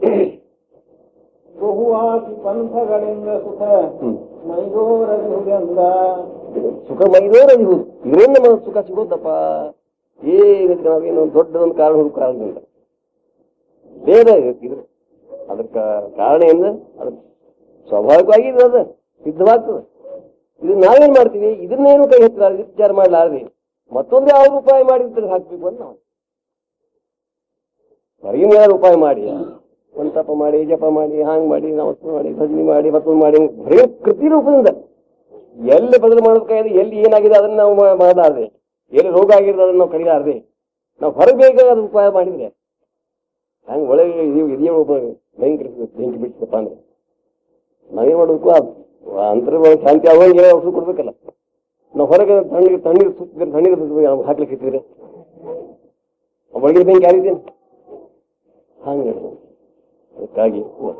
ಬಹುವಾಸಿ ಪಂಥಗಳಿಂದ ಸುಖ ಹ್ಮ್ ಮೈದೋರದಿಹುದೆಂದ ಸುಖ ಮೈದೋರ ಇರುವುದು ಇದರಿಂದ ನಮಗೆ ಸುಖ ಸಿಗೋದಪ್ಪ ಏನಕ್ಕೆ ನಾವೇನು ದೊಡ್ಡದೊಂದು ಕಾರಣ ಹುಡುಕ ಕಾರಣದಿಂದ ಬೇರೆ ಇದ್ರ ಅದಕ್ಕೆ ಕಾರಣ ಏನು ಅದ್ರ ಸ್ವಾಭಾವಿಕವಾಗಿ ಇದು ಅದ ಸಿದ್ಧವಾಗ್ತದೆ ಇದು ನಾವೇನ್ ಮಾಡ್ತೀವಿ ಇದನ್ನೇನು ಕೈ ಹತ್ತಿರ ವಿಚಾರ ಮಾಡಲಾರ್ದೆ ಮತ್ತೊಂದು ಯಾವ್ದು ಉಪಾಯ ಮಾಡಿ ಇದ್ರ ಹಾಕ್ಬೇಕು ಅಂತ ನಾವು ಹೊರಗಿನ ಯಾರು ಉಪಾಯ ಮಾಡಿ ಒಂದು ತಪ ಮಾಡಿ ಜಪ ಮಾಡಿ ಹಾಂಗ್ ಮಾಡಿ ನಮಸ್ಕಾರ ಮಾಡಿ ಭಜನೆ ಮಾಡಿ ಮತ್ತೊಂದು ಮಾಡಿ ಬರೀ ಕೃತಿ ರೂಪದಿಂದ ಎಲ್ಲಿ ಬದಲು ಮಾಡಬೇಕಾಗಿದೆ ಎಲ್ಲಿ ಏನಾಗಿದೆ ಅದನ್ನ ನಾವು ಮಾ- ಮಾಡಲಾರ್ದೆ ಎಲ್ಲಿ ರೋಗ ಆಗಿರೋದು ಅದನ್ನ ನಾವು ಕಡಿಲಾರ್ದೆ ನಾವು ಹೊರಗೆ ಬೇಗ ಅದು ಉಪಾಯ ಮಾಡಿದ್ರೆ ಹಂಗೆ ಒಳಗೆ ಇದು ಇದೆಯೋ ಒಬ್ಬ ಭಯಂಕರ ಬೆಂಕಿ ಬಿಡ್ತಪ್ಪ ಅಂದ್ರೆ ನಾವೇನ್ ಮಾಡ್ಬೇಕು ಆ ಅಂತರ ಒಳಗೆ ಶಾಂತಿ ಆಗೋಂಗೆ ಏನೋ ಔಷಧ ಕೊಡ್ಬೇಕಲ್ಲ ನಾವು ಹೊರಗೆ ತಣ್ಣೀರು ತಣ್ಣೀರು ಸುತ್ತಿದ್ರೆ ತಣ್ಣೀರು ಹಾಕ್ಲಿಕ್ಕೆ ಇಟ್ಟಿದ್ರೆ ಒಳಗಿನ ಬೆಂಕಿ ಯಾರಿದ್ದೇನೆ ಹಂಗೆ ಅದಕ್ಕಾಗಿ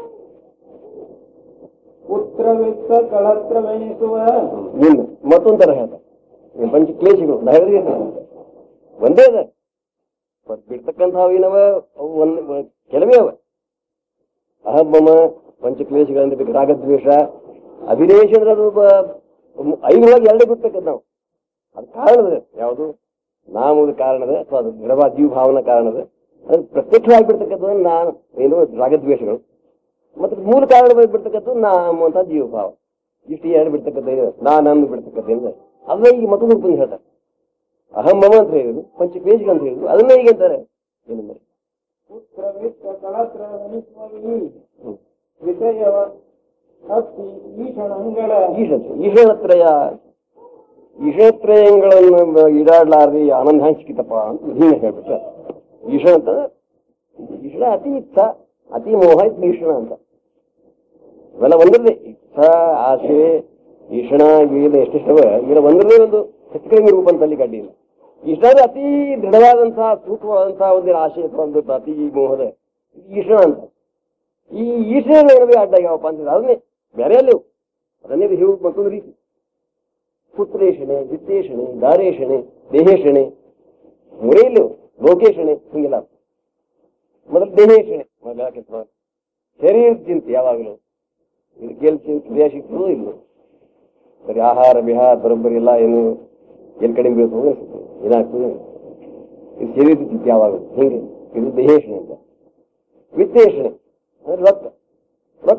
ಪುತ್ರವಿತ್ತ ಕಳತ್ರವೆನಿಸುವ ಇನ್ನು ಮತ್ತೊಂದು ತರ ಹೇಳ್ತಾರೆ ಈ ಪಂಚ ಕ್ಲೇಶಗಳು ನಾ ಹೇಳಿದ್ರೆ ಒಂದೇ ಅದ ಬಟ್ ಬಿಡ್ತಕ್ಕಂಥವು ಏನವ ಅವು ಒಂದ್ ಒಂದ್- ಕೆಲವೇ ಅವ ಅಹಮ್ಮಮ ಪಂಚ ಕ್ಲೇಶಗಳಂದ್ರೆ ಬೇಕು ರಾಗದ್ವೇಷ ಅಭಿನೇಷ ಅಂದ್ರೆ ಅದು ಬ- ಐದರೊಳಗೆ ಎರಡೇ ಬಿಡ್ತಕ್ಕಂಥ ನಾವು ಅದು ಕಾರಣದ ಯಾವುದು ನಾಮದ ಕಾರಣದ ಅಥವಾ ಅದು ದೃಢವಾದ ಜೀವ ಭಾವನ ಕಾರಣದ ಅದು ಪ್ರತ್ಯಕ್ಷವಾಗಿ ಬಿಡ್ತಕ್ಕಂಥದ್ದು ನಾನು ಏನು ರಾಗದ್ವೇಷಗಳು ಮತ್ತೆ ಮೂಲ ಕಾರಣವಾಗಿ ಬಿಡ್ತಕ್ಕಂಥದ್ದು ನಾಮ ಅಂತ ಜೀವಭಾವ ಇಷ್ಟು ಎರಡು ಬಿಡ್ತಕ್ಕಂಥ ಇದೆ ನಾನಂದು ಬಿಡ್ತಕ್ಕಂಥದ್ದು ಅದನ್ನ ಈಗ ಮತ್ತೊಂದು ರೂಪದಿಂದ ಹೇಳ್ತಾರೆ ಅಹಂ ಮಮ ಅಂತ ಹೇಳಿದ್ರು ಪಂಚಕ್ಲೇಶಿಗಳು ಅಂತ ಹೇಳಿದ್ರು ಅದನ್ನ ಈಗ ಅಂತಾರೆ ಏನು ಮಾಡಿ ಪುತ್ರವಿತ್ತ ಕಳತ್ರವೆನಿಸುವವಿ ಹ್ಮ್. ವಿಷಯವ ಹತ್ತಿ ಈಶಣಂಗಳ ಈಶ ಈಶತ್ರಯ ಈಶತ್ರಯಗಳನ್ನು ಈಡಾಡ್ಲಾರ್ದಿ ಆನಂದ ಹಂಚಿಕಿತಪ್ಪ ಅಂತ ಹಿಂಗೆ ಹೇಳ್ಬಿಟ್ರೆ ಈಶ ಅಂತ ಈಶಣ ಅತಿ ಇಚ್ಛ ಅತಿ ಮೋಹ ಈಶಣ ಅಂತ ಇವೆಲ್ಲ ಒಂದರದೇ ಇಚ್ಛ ಆಸೆ ಈಶಣ ಇವೆಲ್ಲ ಎಷ್ಟೆಷ್ಟವ ಇವೆಲ್ಲ ಒಂದರದೇ ಒಂದು ಹೆಚ್ಚು ಕಡಿಮೆ ರೂಪ ಅಂತ ಅಲ್ಲಿ ಗಡ್ಡಿ ಇಲ್ಲ ಇಷ್ಟ ಅಂದ್ರೆ ಅತಿ ದೃಢವಾದಂತಹ ಸೂಕ್ಷ್ಮವಾದಂತಹ ಒಂದು ಆಸೆ ಅಥವಾ ಒಂದು ಅತಿ ಮೋಹದ ಈಶಣ ಅಂತ ಈ ಈಶಣ ನಡುವೆ ಅಡ್ಡ ಯಾವಪ್ಪ ಅಂತ ಅದನ್ನೇ ಬೇರೆ ಅಲ್ಲಿವು ಅದನ್ನೇ ಇದು ಹೇಳುದು ಮತ್ತೊಂದು ರೀತಿ ಪುತ್ರೇಷಣೆ ವಿತ್ತೇಷಣೆ ದಾರೇಷಣೆ ದೇಹೇಷಣೆ ಮುರೆಯಲು ಲೋಕೇಶಣೆ ಹಿಂಗೆಲ್ಲ ಮೊದಲು ದೇಹೇಷಣೆ ಮೊದಲ ಕೆಲಸ ಶರೀರ ಚಿಂತೆ ಯಾವಾಗಲೂ ಇದು ಕೇಳಿ ಕ್ರಿಯಾ ಸಿಗ್ತದೋ ಇಲ್ಲ ಸರಿ ಆಹಾರ ವಿಹಾರ ಬರೋಬ್ಬರಿ ಎಲ್ಲ ಏನು ಎಲ್ಲಿ ಕಡಿಮೆ ಬೀಳ್ತದೋ ಅನ್ಸುತ್ತೆ. ಏನಾಗ್ತದೆ ಇದು ಶರೀರದ ಚಿಂತೆ ಯಾವಾಗಲೂ ಹಿಂಗೆ ಇದು ದೇಹೇಷಣೆ ಅಂತ ವಿತ್ತೇಷಣೆ ಅಂದ್ರೆ ರೊಕ್ಕ ರೊಕ್ಕ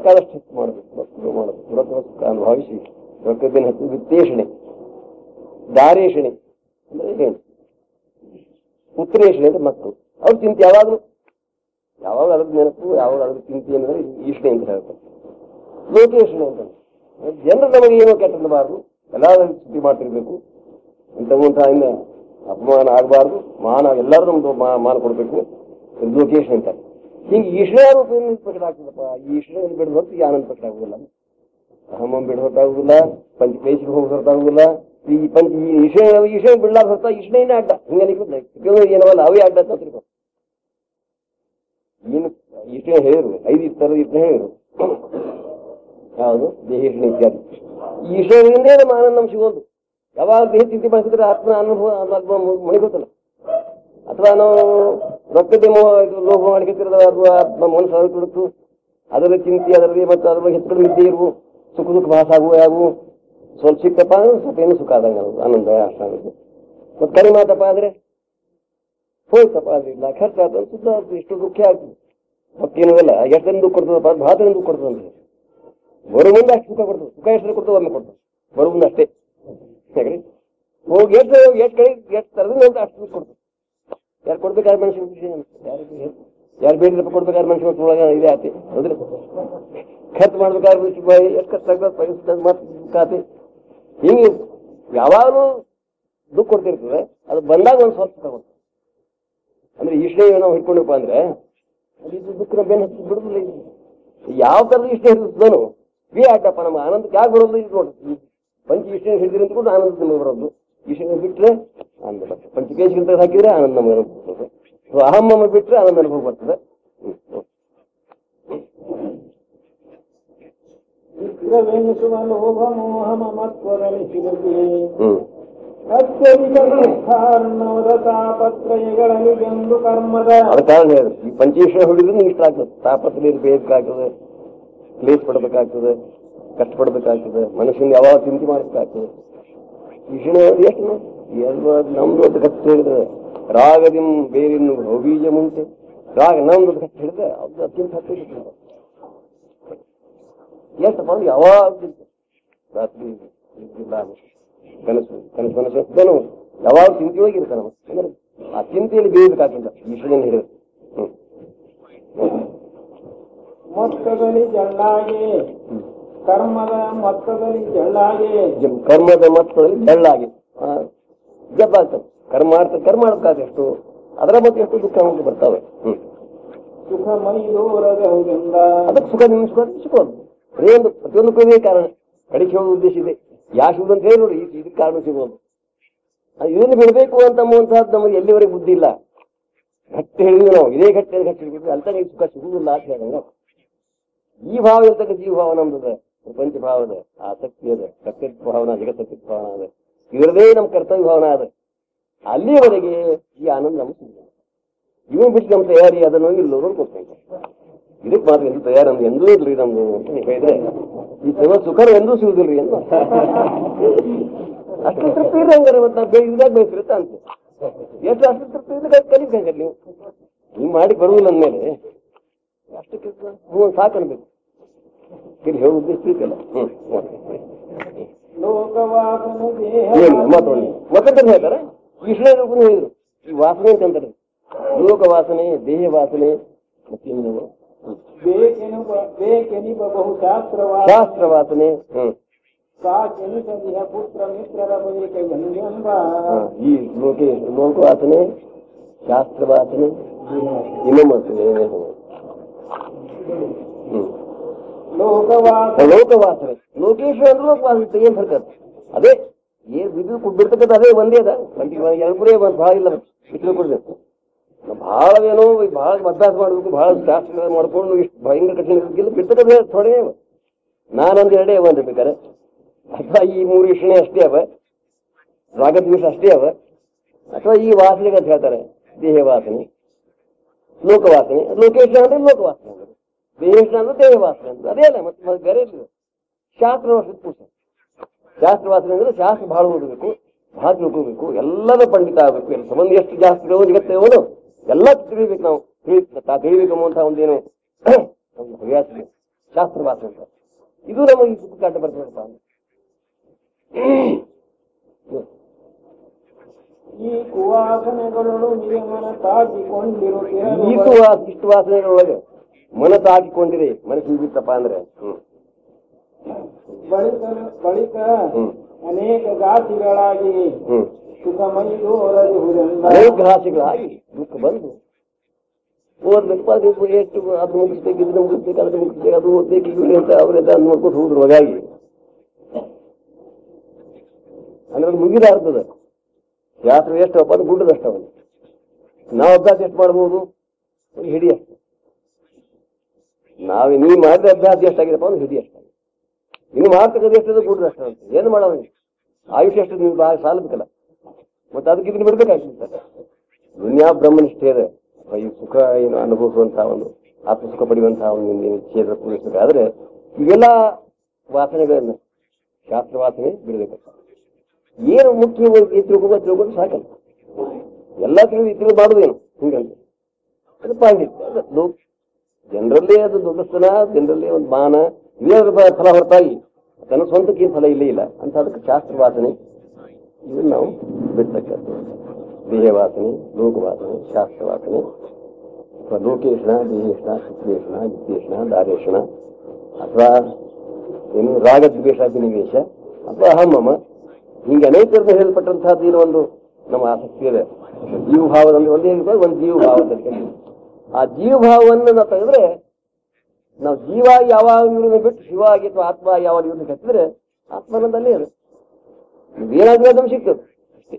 ಬೇಕಾದಷ್ಟು ಹೆಚ್ಚು ಮಾಡಬೇಕು ಮಕ್ಕಳು ಮಾಡಬೇಕು ಪುರತ್ವ ಸುಖ ಅನುಭವಿಸಿ ರೊಕ್ಕದ್ದೇನು ಹೆಚ್ಚು ವಿತ್ತೇಷಣೆ ದಾರೇಷಣೆ ಅಂದ್ರೆ ಏನು ಪುತ್ರೇಷಣೆ ಅಂದ್ರೆ ಮಕ್ಕಳು ಅವ್ರ ಚಿಂತೆ ಯಾವಾಗಲೂ ಯಾವಾಗ ಅದ್ರ ನೆನಪು ಯಾವಾಗ ಅದ್ರ ಚಿಂತೆ ಅಂದ್ರೆ ಈಷಣೆ ಅಂತ ಹೇಳ್ತಾರೆ ಲೋಕೇಶಣೆ ಅಂತ ಜನರು ನಮಗೆ ಏನೋ ಕೆಟ್ಟಬಾರದು ಎಲ್ಲಾದ್ರೂ ಸ್ಥಿತಿ ಮಾಡ್ತಿರ್ಬೇಕು ಇಂಥ ಇಂದ ಅಪಮಾನ ಆಗಬಾರ್ದು ಮಾನ ಎಲ್ಲರೂ ನಮ್ದು ಮಾ- ಮಾನ ಕೊಡಬೇಕು ಲೋಕೇಶನ್ ಅಂತ ಹಿಂಗೆ ಈಶ್ವರ ರೂಪದಿಂದ ಪ್ರಕಟ ಆಗ್ತದಪ್ಪ ಈ ಈಶ್ವರವನ್ನು ಬಿಡದ ಹೊರತು ಈ ಆನಂದ ಪ್ರಕಟ ಆಗುದಿಲ್ಲ ಅಹಮಂ ಬಿಡ ಹೊರತಾಗುದಿಲ್ಲ ಪಂಚಕ್ಲೇಶಿಗೆ ಹೋಗಿ ಹೊರತಾಗುದಿಲ್ಲ ಈ ಪಂಚ ಈ ಈಶ್ವರ ಈಶ್ವರ ಬಿಡ್ಲಾರ್ದ ಹೊರತ ಈಶ್ವರನೇ ಅಡ್ಡ ಹಿಂಗೆ ಏನವಲ್ಲ ಅವೇ ಅಡ್ಡ ಅಂತ ತಿಳ್ಕೊ ಏನು ಈಶ್ವರ ಹೇಳಿರು ಐದು ಥರದ ಈಶ್ವರ ಹೇಳಿರು ಯಾವುದು ದೇಹೇಶನ ಇತ್ಯಾದಿ ಈ ಈಶ್ವರದಿಂದ ನಮ್ಮ ಆನಂದ ನಮ್ಗೆ ಸಿಗೋದು ಯಾವಾಗ ದೇಹ ಚಿಂತೆ ಮಾಡಿಸಿದ್ರೆ ಆತ್ಮ ಅನುಭವ ಅನುಭವ ಮಣಿಗೋತಲ್ಲ ಅಥವಾ ನಾವು ರೊಕ್ಕದ ಮೋಹ ಇದು ಲೋಭ ಮಾಡ್ಕೊತಿರೋದು ಅಥವಾ ನಮ್ಮ ಮನಸ್ಸು ಅದಕ್ಕೆ ಹುಡುಕು ಅದರ ಚಿಂತೆ ಅದರಲ್ಲಿ ಮತ್ತು ಅದರ ಹೆಚ್ಚು ಇದ್ದೇ ಇರುವು ಸುಖ ದುಃಖ ಭಾಸ ಆಗುವ ಯಾವು ಸ್ವಲ್ಪ ಸಿಕ್ಕಪ್ಪ ಅಂದ್ರೆ ಸ್ವಲ್ಪ ಏನು ಸುಖ ಆದಂಗೆ ಅನ್ನೋದು ಆನಂದ ಅಷ್ಟ ಆಗುತ್ತೆ ಮತ್ತು ಕಡಿಮೆ ಆತಪ್ಪ ಆದ್ರೆ ಹೋಯ್ತಪ್ಪ ಆದ್ರೆ ಇಲ್ಲ ಖರ್ಚು ಆತ ಸುದ್ದ ಆಯ್ತು, ಇಷ್ಟು ದುಃಖ ಆಗ್ತದೆ ಮತ್ತೇನದಲ್ಲ ಎಷ್ಟು ದಿನ ದುಃಖ ಕೊಡ್ತದಪ್ಪ ಭಾಳ ದಿನ ದುಃಖ ಕೊಡ್ತದೆ ಅಂತ ಬರೋ ಮುಂದೆ ಅಷ್ಟು ಸುಖ ಕೊಡ್ತದೆ ಸುಖ ಎಷ್ಟು ಕೊಡ್ತದೆ ಒಮ್ಮೆ ಕೊಡ್ತದೆ ಬರೋ ಮುಂದೆ ಅಷ್ಟೇ ಯಾಕ್ರಿ ಹೋಗಿ ಎಷ್ಟು ಎಷ್ಟು ಕಡೆ ಎಷ್ಟು ತರದಿಂದ ಅಂತ ಅಷ್ಟು ದುಡ್ಡು ಕೊಡ್ತದೆ ಯಾರು ಕೊಡ್ಬೇಕಾದ್ರೆ ಮನುಷ್ಯ ಖುಷಿ ಯಾರು ಯಾರು ಬೇಡಿದ್ರಪ್ಪ ಕೊಡ್ಬೇಕಾದ್ರೆ ಮನುಷ್ಯ ಒಳಗೆ ಇದೆ ಆತಿ ಹೌದ್ರಿ ಖರ್ಚು ಮಾಡ್ಬೇಕಾದ್ರೆ ಮನುಷ್ಯ ಬಾಯಿ ಎಷ್ಟು ಖರ್ಚು ಆಗ್ತದೆ ಪರಿಸ್ಥಿತಿ ಮತ್ತೆ ಖಾತೆ ಹಿಂಗೆ ಯಾವಾಗಲೂ ದುಡ್ಡು ಕೊಡ್ತಿರ್ತದೆ ಅದು ಬಂದಾಗ ಒಂದು ಸ್ವಲ್ಪ ಸುಖ ಕೊಡ್ತದೆ ಅಂದ್ರೆ ಇಷ್ಟೇ ನಾವು ಹಿಡ್ಕೊಂಡಪ್ಪ ಅಂದ್ರೆ ಅದು ಇದು ದುಃಖನ ಬೆನ್ನು ಹತ್ತಿ ಬಿಡುದಿಲ್ಲ ಇದು. ಯಾವ ಥರದ ಇಷ್ಟ ಹಿಡಿದನು ಬಿ ಆಟಪ್ಪ ನಮ್ಮ ಆನಂದಕ್ಕೆ ಯಾಕೆ ಬರೋದು ಇದು ನೋಡಿ ಈ ಪಂಚ ಇಷ್ಟ ಹಿಡಿದ್ರಿ ಅಂತ ಕೂಡ ಆನಂದ ನಮಗೆ ಬರೋದು ಇಷ್ಟ ಬಿಟ್ರೆ ಆನಂದ ಬರ್ತದೆ ಪಂಚಕೇಶಿಗಿಂತ ಹಾಕಿದ್ರೆ ಆನಂದ ನಮಗೆ ಅನುಭವ ಬರ್ತದೆ ಸೊ ಅಹಮ್ಮಮ್ಮ ಬಿಟ್ರೆ ಆನಂದ ಅನುಭವ ಬರ್ತದೆ ಹ್ಮ್. ಚಿತ್ರವೆನಿಸುವ ಲೋಭ ಮೋಹ ಮಮತ್ವದಲ್ಲಿ ಸಿಲುಕಿ ಹ್ಮ್ ಅತ್ಯಧಿಕ ದುಃಖಾರ್ಣವದ ತಾಪತ್ರಯಗಳಲ್ಲಿ ಬೆಂದು ಕರ್ಮದ ಅದ ಕಾರಣ ಹೇಳಿದ್ರು ಈ ಪಂಚೇಶ್ವರ ಹಿಡಿದ್ರೆ ನಿಂಗೆ ಇಷ್ಟ ಆಗ್ತದೆ ತಾಪತ್ರಯ ಬೇಯಬೇಕಾಗ್ತದೆ ಕ್ಲೇಸ್ ಪಡ್ಬೇಕಾಗ್ತದೆ ಕಷ್ಟಪಡ್ಬೇಕಾಗ್ತದೆ ಮನುಷ್ಯನ ಯಾವಾಗ ಚಿಂತೆ ಮಾಡ್ಬೇಕಾಗ್ತದೆ ಈಶಿನ ಎಷ್ಟು ಎಲ್ಲ ನಮ್ದು ಒಂದು ಕಷ್ಟ ಹೇಳಿದ್ರೆ ರಾಗದಿಂ ಬೇರಿನ್ನು ಭವಬೀಜ ಮುಂಚೆ ರಾಗ ನಮ್ದು ಒಂದು ಕಷ್ಟ ಹೇಳಿದ್ರೆ ಅದು ಅತ್ಯಂತ ಹತ್ತಿರ ಎಷ್ಟಪ್ಪ ಅಂದ್ರೆ ಯಾವಾಗ ಚಿಂತೆ ರಾತ್ರಿ ನಿದ್ದಿಲ್ಲ, ಕನಸು ಕನಸು ಕನಸು ಎಷ್ಟೇನು ಯಾವಾಗ ಚಿಂತೆಯೊಳಗೆ ಇರ್ತಾನೆ ಅವ. ಅಂದ್ರೆ ಆ ಚಿಂತೆಯಲ್ಲಿ ಬೇಯಬೇಕಾಗಿಲ್ಲ ಈಶ್ವರನ ಹಿಡಿದು ಹ್ಮ್ ಮೊತ್ತದಲ್ಲಿ ಜಳ್ಳಾಗಿ ಕರ್ಮದ ಮೊತ್ತದಲ್ಲಿ ಜಳ್ಳಾಗಿ ಜ- ಕರ್ಮದ ಮತ್ತದಲ್ಲಿ ಬೆಳ್ಳಾಗಿ ಜಬ್ಬ ಆಗ್ತದೆ ಕರ್ಮ ಮಾಡ್ತಾರೆ ಕರ್ಮ ಮಾಡ್ಬೇಕಾದ್ರೆ ಎಷ್ಟು ಅದರ ಮತ್ತೆ ಎಷ್ಟು ದುಃಖ ನಮಗೆ ಬರ್ತಾವೆ ಹ್ಮ್ ಸುಖ ಮೈ ದೂರದ ಹೋಗಿಂದ ಅದಕ್ಕೆ ಸುಖ ನಿಮ್ಗೆ ಸುಖ ಸಿಕ್ಕೋದು ಪ್ರತಿಯೊಂದು ಪ್ರತಿಯೊಂದಕ್ಕೂ ಇದೇ ಕಾರಣ ಕಡಿಕೆ ಹೇಳೋ ಉದ್ದೇಶ ಇದೆ ಯಾ ಶುದ್ಧ ಅಂತ ಹೇಳಿ ನೋಡಿ ಇದು- ಇದಕ್ಕೆ ಕಾರಣ ಸಿಗೋದು ಅದು ಇದನ್ನು ಬಿಡಬೇಕು ಅಂತ ಅನ್ನುವಂಥದ್ದು ನಮಗೆ ಎಲ್ಲಿವರೆಗೆ ಬುದ್ಧಿ ಇಲ್ಲ ಗಟ್ಟಿ ಹೇಳಿದ್ವಿ ನಾವು ಇದೇ ಗಟ್ಟಿ ಗಟ್ಟಿ ಹಿಡಿದ್ವಿ ಅಂತ ನೀವು ಸುಖ ಸಿಗುವುದಿಲ್ಲ ಅಂತ ಹೇಳಿದಂಗ ಈ ಭಾವ ಇರ್ತಕ್ಕ ಜೀವ ಭಾವ ನಮ್ದು ಪ್ರಪಂಚ ಭಾವದ ಆಸಕ್ತಿ ಅದ ಸತ್ಯ ಭಾವನ ಜಗತ್ ಭಾವನ ಅದ ಇದರದೇ ನಮ್ಮ ಕರ್ತವ್ಯ ಭಾವನ ಅದ ಅಲ್ಲಿಯವರೆಗೆ ಈ ಆನಂದ ನಮ್ಗೆ ಸಿಗುದಿಲ್ಲ ಇವನ್ ಬಿಟ್ಟು ನಮ್ಮ ತಯಾರಿ ಅದನ್ನು ಇಲ್ಲೋ ನೋಡ್ಕೊಳ್ತೇವೆ ಇದಕ್ಕೆ ಮಾತ್ರ ಎಂದು ತಯಾರಿ ನಮ್ದು ಎಂದೂ ಇರ್ಲಿ ನಮ್ದು ಅಂತ ನೀವು ಹೇಳಿದ್ರೆ ಈ ಜನ ಸುಖರು ಎಂದೂ ಸಿಗುದಿಲ್ರಿ ಎಂದು ಅಷ್ಟು ತೃಪ್ತಿ ಇಲ್ಲ ಹಂಗಾರೆ ಮತ್ತೆ ನಾವು ಬೇಗ ಇದಾಗ ಬಯಸಿರುತ್ತೆ ಅಂತ ಎಷ್ಟು ಅಷ್ಟು ತೃಪ್ತಿ ಇದ್ರೆ ಕಲಿಬೇಕು ನೀವು ನೀವು ಮಾಡಿ ಬರುವುದಿಲ್ಲ ಅಂದ್ಮೇಲೆ ಅಷ್ಟಕ್ಕೆ ಹ್ಞೂ ಸಾಕು ಅನ್ಬೇಕು ಇಲ್ಲಿ ಹೇಳೋ ಉದ್ದೇಶ ಐತಲ್ಲ ಹ್ಮ್ ಲೋಕವಾಸನೆ ಏನು ಮಾತಾಡಿ ದೇಹ ಮತ್ತಂತ ಹೇಳ್ತಾರೆ ಕೃಷ್ಣ ರೂಪನು ಹೇಳಿದ್ರು ಈ ವಾಸನೆ ಅಂತ ಅಂತಾರೆ ಲೋಕ ವಾಸನೆ ದೇಹ ವಾಸನೆ ಮತ್ತೇನು ಹ್ಮ್. ಬೇಕೆನುಬ ಬೇಕೆನಿಬ ಬಹು ಶಾಸ್ತ್ರವಾದ ಶಾಸ್ತ್ರ ವಾಸನೆ ಹ್ಮ್ ಸಾಕೆನಿಸದಿಹ ಪುತ್ರ ಮಿತ್ರರ ಬಳಿಕ ಎಂದೆಂಬ ಹಾ, ಈ ಲೋಕೆ ಲೋಕ ವಾಸನೆ ಶಾಸ್ತ್ರ ವಾಸನೆ ಇನ್ನೊಮ್ಮೆ ಮಾಡ್ತೀನಿ ಹ್ಮ್ ಲೋಕವಾಸ ಲೋಕ ವಾಸನೆ ಲೋಕೇಶ್ವರ ಅಂದ್ರೆ ಲೋಕ ವಾಸನೆ ಏನ್ ಫರ್ಕ ಅದೇ ಏನ್ ಇದು ಬಿಡ್ತಕ್ಕಂಥ ಅದೇ ಒಂದೇ ಅದ ಒಂದ್ ಎರಡು ಮೂರೇ ಒಂದ್ ಭಾಳ ಇಲ್ಲ ಇಷ್ಟು ಕೊಡ್ಬೇಕು ಬಹಳವೇನೋ ಬಹಳ ಅಭ್ಯಾಸ ಮಾಡ್ಬೇಕು ಬಹಳ ಶಾಸ್ತ್ರ ಮಾಡ್ಕೊಂಡು ಇಷ್ಟು ಭಯಂಕರ ಕಠಿಣ ಇರ್ಬೇಕಿಲ್ಲ ಬಿಡ್ತಕ್ಕಂಥ ಥೋಡೆ ಅವ ನಾನೊಂದ್ ಎರಡೇ ಅವ ಬೇಕಾರೆ ಅಥವಾ ಈ ಮೂರು ವಿಷಯನೇ ಅಷ್ಟೇ ಅವ ರಾಗದ ವಿಷಯ ಅಷ್ಟೇ ಅವ ಅಥವಾ ಈ ವಾಸನೆಗೆ ಅಂತ ಹೇಳ್ತಾರೆ ದೇಹ ವಾಸನೆ ಲೋಕವಾಸನೆ ಲೋಕೇಶ್ವರ ಅಂದ್ರೆ ಲೋಕವಾಸನೆ ಅಂದ್ರೆ ದೇಹೇಶ್ವರ ಅಂದ್ರೆ ದೇಹ ವಾಸನೆ ಅಂದ್ರೆ ಅದೇ ಅಲ್ಲ ಮತ್ತೆ ಮತ್ತೆ ಬೇರೆ ಇಲ್ಲ ಶಾಸ್ತ್ರ ವರ್ಷದ ಪುರುಷ ಶಾಸ್ತ್ರ ವಾಸನೆ ಅಂದ್ರೆ ಶಾಸ್ತ್ರ ಬಹಳ ಓದಬೇಕು ಬಹಳ ತಿಳ್ಕೋಬೇಕು ಎಲ್ಲದ ಪಂಡಿತ ಆಗಬೇಕು ಎಲ್ಲ ಸಂಬಂಧ ಎಷ್ಟು ಜಾಸ್ತಿ ಇರೋ ಜಗತ್ತೇವನು ಎಲ್ಲ ತಿಳಿಬೇಕು ನಾವು ತಿಳಿ ತಾ ತಿಳಿಬೇಕು ಅನ್ನುವಂಥ ಒಂದೇನು ಒಂದು ಹವ್ಯಾಸ ಇದೆ ಶಾಸ್ತ್ರವಾಸ ಅಂತ ಇದು ನಮಗೆ ಈ ಸುಖ ಕಾಟ ಬರ್ತದಪ್ಪ ಈ ಕುವಾಸನೆಗಳು ನಿಯಮನ ತಾಗಿಕೊಂಡಿರುತ್ತಿರಲು ಈಟು ವಾ- ಇಷ್ಟು ವಾಸನೆಗಳೊಳಗೆ ಮನಸ್ಸು ಹಾಕಿಕೊಂಡಿರಿ ಮನಸ್ಸಿಗೆ ಬಿತ್ತಪ್ಪ ಅಂದ್ರೆ ಹ್ಮ್ ಬಳಿಕ ಬಳಿಕ ಹ್ಮ್ ಅನೇಕ ಗಾತಿಗಳಾಗಿ ಹ್ಮ್ ಸುಖಮೈದೋರದಿಹುದೆಂದ ಅನೇಕ ರಾಶಿಗಳಾಗಿ ದುಃಖ ಬಂದು ಓದ್ಬೇಕು ಅದು ಎಷ್ಟು ಅದು ಮುಗಿಸ್ಬೇಕು ಇದನ್ನ ಮುಗಿಸ್ಬೇಕು ಅದನ್ನ ಮುಗಿಸ್ಬೇಕು ಅದು ಓದ್ಬೇಕು ಇವ್ರು ಅಂತ ಅವರೆಲ್ಲ ನೋಡ್ಕೊಂಡು ಹೋದ್ರು ಹಾಗಾಗಿ ಅಂದ್ರೆ ಅದು ಮುಗಿದಾರ್ತದ ಶಾಸ್ತ್ರ ಎಷ್ಟು ಅಪ್ಪ ಅದು ಗುಡ್ಡದಷ್ಟು ಅವನು ನಾವು ಅಭ್ಯಾಸ ಎಷ್ಟು ಮಾಡ್ಬೋದು ಒಂದು ಹಿಡಿ ಅಷ್ಟು ನಾವು ನೀವು ಮಾಡಿದ ಅಭ್ಯಾಸ ಎಷ್ಟಾಗಿದೆಪ್ಪ ಒಂದು ಹಿಡಿ ಅಷ್ಟಾಗಿದೆ ಇನ್ನು ಮಾಡ್ತಕ್ಕದ್ದು ಎಷ್ಟದ ಗುಡ್ಡದಷ್ಟು ಅಂತ ಏನು ಮಾಡೋಣ ಆಯುಷ್ಯ ಎಷ್ಟು ನಿಮ್ಗೆ ಬಾ- ಸಾಲಬೇಕಲ್ಲ ಮತ್ತೆ ಅದಕ್ಕೆ ಇದನ್ನ ಬಿಡ್ಬೇಕಾಗ್ತದೆ ದುನಿಯಾ ಬ್ರಹ್ಮನಿಷ್ಠೆ ಇದೆ ಈ ಸುಖ ಏನು ಅನುಭವಿಸುವಂತಹ ಒಂದು ಆತ್ಮ ಸುಖ ಪಡೆಯುವಂತಹ ಒಂದು ನೀವು ಛೇದ ಪೂರೈಸಬೇಕಾದ್ರೆ ಇವೆಲ್ಲ ವಾಸನೆಗಳನ್ನ ಶಾಸ್ತ್ರ ವಾಸನೆ ಬಿಡಬೇಕು ಏನು ಮುಖ್ಯ ಈ ತಿಳ್ಕೊಂಡು ತಿಳ್ಕೊಂಡು ಸಾಕಲ್ಲ ಎಲ್ಲ ತಿಳಿದು ತಿಳಿದು ಮಾಡುದೇನು ಹಿಂಗಂತ ಅದು ಪಾಂಡಿತ್ಯ ಅದು ಲೋಕ ಜನರಲ್ಲೇ ಅದು ದೊಡ್ಡಸ್ತನ ಜನರಲ್ಲೇ ಒಂದು ಮಾನ ಇವೇ ಅದ್ರ ಬ- ಫಲ ಹೊರತಾಗಿ ತನ್ನ ಸ್ವಂತಕ್ಕೇನು ಫಲ ಇಲ್ಲೇ ಇಲ್ಲ ಅಂತ ಅದಕ್ಕೆ ಶಾಸ್ತ್ರ ವಾಸನೆ ಇದನ್ನು ನಾವು ಬಿಡ್ತಕ್ಕದ್ದು ದೇಹ ವಾಸನೆ ಲೋಕ ವಾಸನೆ ಶಾಸ್ತ್ರ ವಾಸನೆ ಅಥವಾ ಲೋಕೇಶನ ದೇಹೇಶನ ಶುಕ್ಲೇಶನ ವಿದ್ಯೇಶನ ದಾರೇಶನ ಅಥವಾ ಏನು ರಾಗದ್ವೇಷ ಅಭಿನಿವೇಶ ಅಥವಾ ಅಹಮ್ಮಮ ಹೀಗೆ ಅನೇಕರಿಂದ ಹೇಳಲ್ಪಟ್ಟಂತಹದ್ದು ಏನೋ ಒಂದು ನಮ್ಮ ಆಸಕ್ತಿ ಇದೆ ಜೀವ ಭಾವದಲ್ಲಿ ಒಂದೇ ಇರ್ಬೋದು, ಒಂದು ಜೀವ ಭಾವದಲ್ಲಿ ಆ ಜೀವ ಭಾವವನ್ನು ನಾವು ತೆಗೆದ್ರೆ ನಾವು ಜೀವ ಯಾವಾಗ ಇವ್ರನ್ನ ಬಿಟ್ಟು ಶಿವ ಆಗಿ ಅಥವಾ ಆತ್ಮ ಯಾವಾಗ ಇವ್ರನ್ನ ಕಟ್ಟಿದ್ರೆ ಆತ್ಮಾನಂದಲ್ಲೇ ಅದು ಏನಾದ್ರೂ ನಮ್ಗೆ ಸಿಗ್ತದೆ ಅಷ್ಟೇ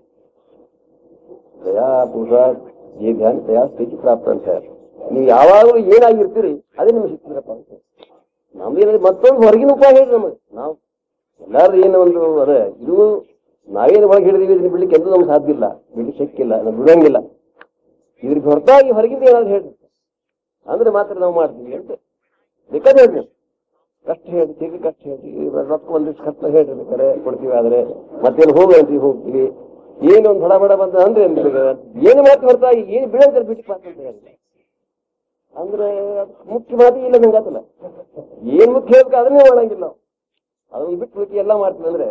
ದಯಾ ಪುರುಷ ಜೇ ಧ್ಯಾನ ದಯಾ ಸ್ಥಿತಿ ಪ್ರಾಪ್ತ ಅಂತ ಹೇಳಿ ನೀವು ಯಾವಾಗಲೂ ಏನಾಗಿರ್ತೀರಿ ಅದೇ ನಿಮ್ಗೆ ಸಿಗ್ತದಪ್ಪ ಅಂತ ನಮ್ದು ಏನಾದ್ರೆ ಮತ್ತೊಂದು ಹೊರಗಿನ ಉಪಾಯ ಹೇಳಿ ನಮಗೆ ನಾವು ಎಲ್ಲಾರು ಏನೋ ಒಂದು ಅದೇ ಇದು ನಾವೇನು ಒಳಗೆ ಹಿಡಿದೀವಿ ಇದನ್ನ ಬಿಡ್ಲಿಕ್ಕೆ ಎಂದೂ ನಮ್ಗೆ ಸಾಧ್ಯ ಇಲ್ಲ ಬಿಡ್ಲಿಕ್ಕೆ ಶಕ್ಯ ಇಲ್ಲ ನಾವು ಬಿಡಂಗಿಲ್ಲ ಇದ್ರ ಹೊರತಾಗಿ ಹೊರಗಿಂದ ಏನಾದ್ರು ಹೇಳ್ರಿ ಅಂದ್ರೆ ಮಾತ್ರ ನಾವು ಮಾಡ್ತೀವಿ ಅಂತ ಬೇಕಾದ್ರೆ ಹೇಳ್ರಿ ಕಷ್ಟ ಹೇಳಿ ತಿರ್ಗಿ ಕಷ್ಟ ಹೇಳಿ ರೊಕ್ಕ ಒಂದಿಷ್ಟು ಕಷ್ಟ ಹೇಳ್ರಿ ಬೇಕಾದ್ರೆ ಕೊಡ್ತೀವಿ ಆದ್ರೆ ಮತ್ತೇನು ಹೋಗಿ ಅಂತೀವಿ ಹೋಗ್ತೀವಿ ಏನು ಒಂದು ಬಡ ಬಡ ಬಂದ ಅಂದ್ರೆ ಏನ್ ಬೇಕಾದ್ರೆ ಏನು ಮಾತು ಹೊರತಾಗಿ ಏನು ಬಿಡಂತಾರೆ ಬಿಟ್ಟು ಮಾತು ಅಂತ ಹೇಳಿ ಅಂದ್ರೆ ಅದ್ ಮುಖ್ಯ ಮಾತು ಇಲ್ಲ ನಂಗೆ ಆತಲ್ಲ ಏನ್ ಮುಖ್ಯ ಹೇಳ್ಬೇಕು ಅದನ್ನೇ ಮಾಡಂಗಿಲ್ಲ ನಾವು ಅದನ್ನ ಬಿಟ್ಟು ಬಿಟ್ಟು ಎಲ್ಲ ಮಾಡ್ತೀವಿ ಅಂದ್ರೆ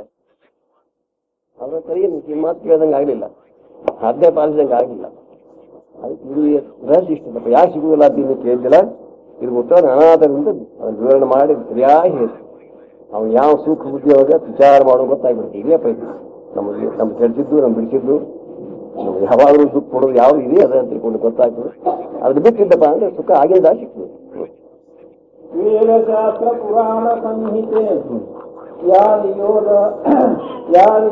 ಅದ್ರ ಸರಿ ಈ ಮಾತು ಕೇಳ್ದಂಗೆ ಆಗ್ಲಿಲ್ಲ ಆಜ್ಞೆ ಪಾಲಿಸಿದಂಗೆ ಆಗಿಲ್ಲ ಅದಕ್ಕೆ ಇದು ರಹಸ್ಯ ಇಷ್ಟಪ್ಪ ಯಾಕೆ ಸಿಗುವುದಿಲ್ಲ ಅಂತ ಇನ್ನು ಕೇಳಿದಿಲ್ಲ ಇದು ಉತ್ತರ ಅನಾಥರಿಂದ ಅದನ್ನ ವಿವರಣೆ ಮಾಡಿ ಸರಿಯಾಗಿ ಹೇಳಿ ಅವ್ನು ಯಾವ ಸೂಕ್ಷ್ಮ ಬುದ್ಧಿ ಅವಾಗ ವಿಚಾರ ಮಾಡೋ ಗೊತ್ತಾಗ್ಬಿಡುತ್ತೆ ಇದೇಪ್ಪ ಇದು ನಮಗೆ ನಮ್ ಕೆಡ್ಸಿದ್ದು ನಮ್ ಬಿಡಿಸಿದ್ದು ನಮ್ಗೆ ಯಾವಾಗಲೂ ದುಃಖ ಕೊಡೋದು ಯಾವ್ದು ಇದೆ ಅದ ಅಂತ ತಿಳ್ಕೊಂಡು ಗೊತ್ತಾಗ್ತದೆ ಅದ್ರ ಬಿಟ್ಟಿದ್ದಪ್ಪ ಅಂದ್ರೆ ಸುಖ ಆಗಿಂದ ಸಿಗ್ತದೆ ವೇದಶಾಸ್ತ್ರ ಪುರಾಣ ಸಂಹಿತೆ ಯಾದಿ ಯೋಗ ಯಾದಿ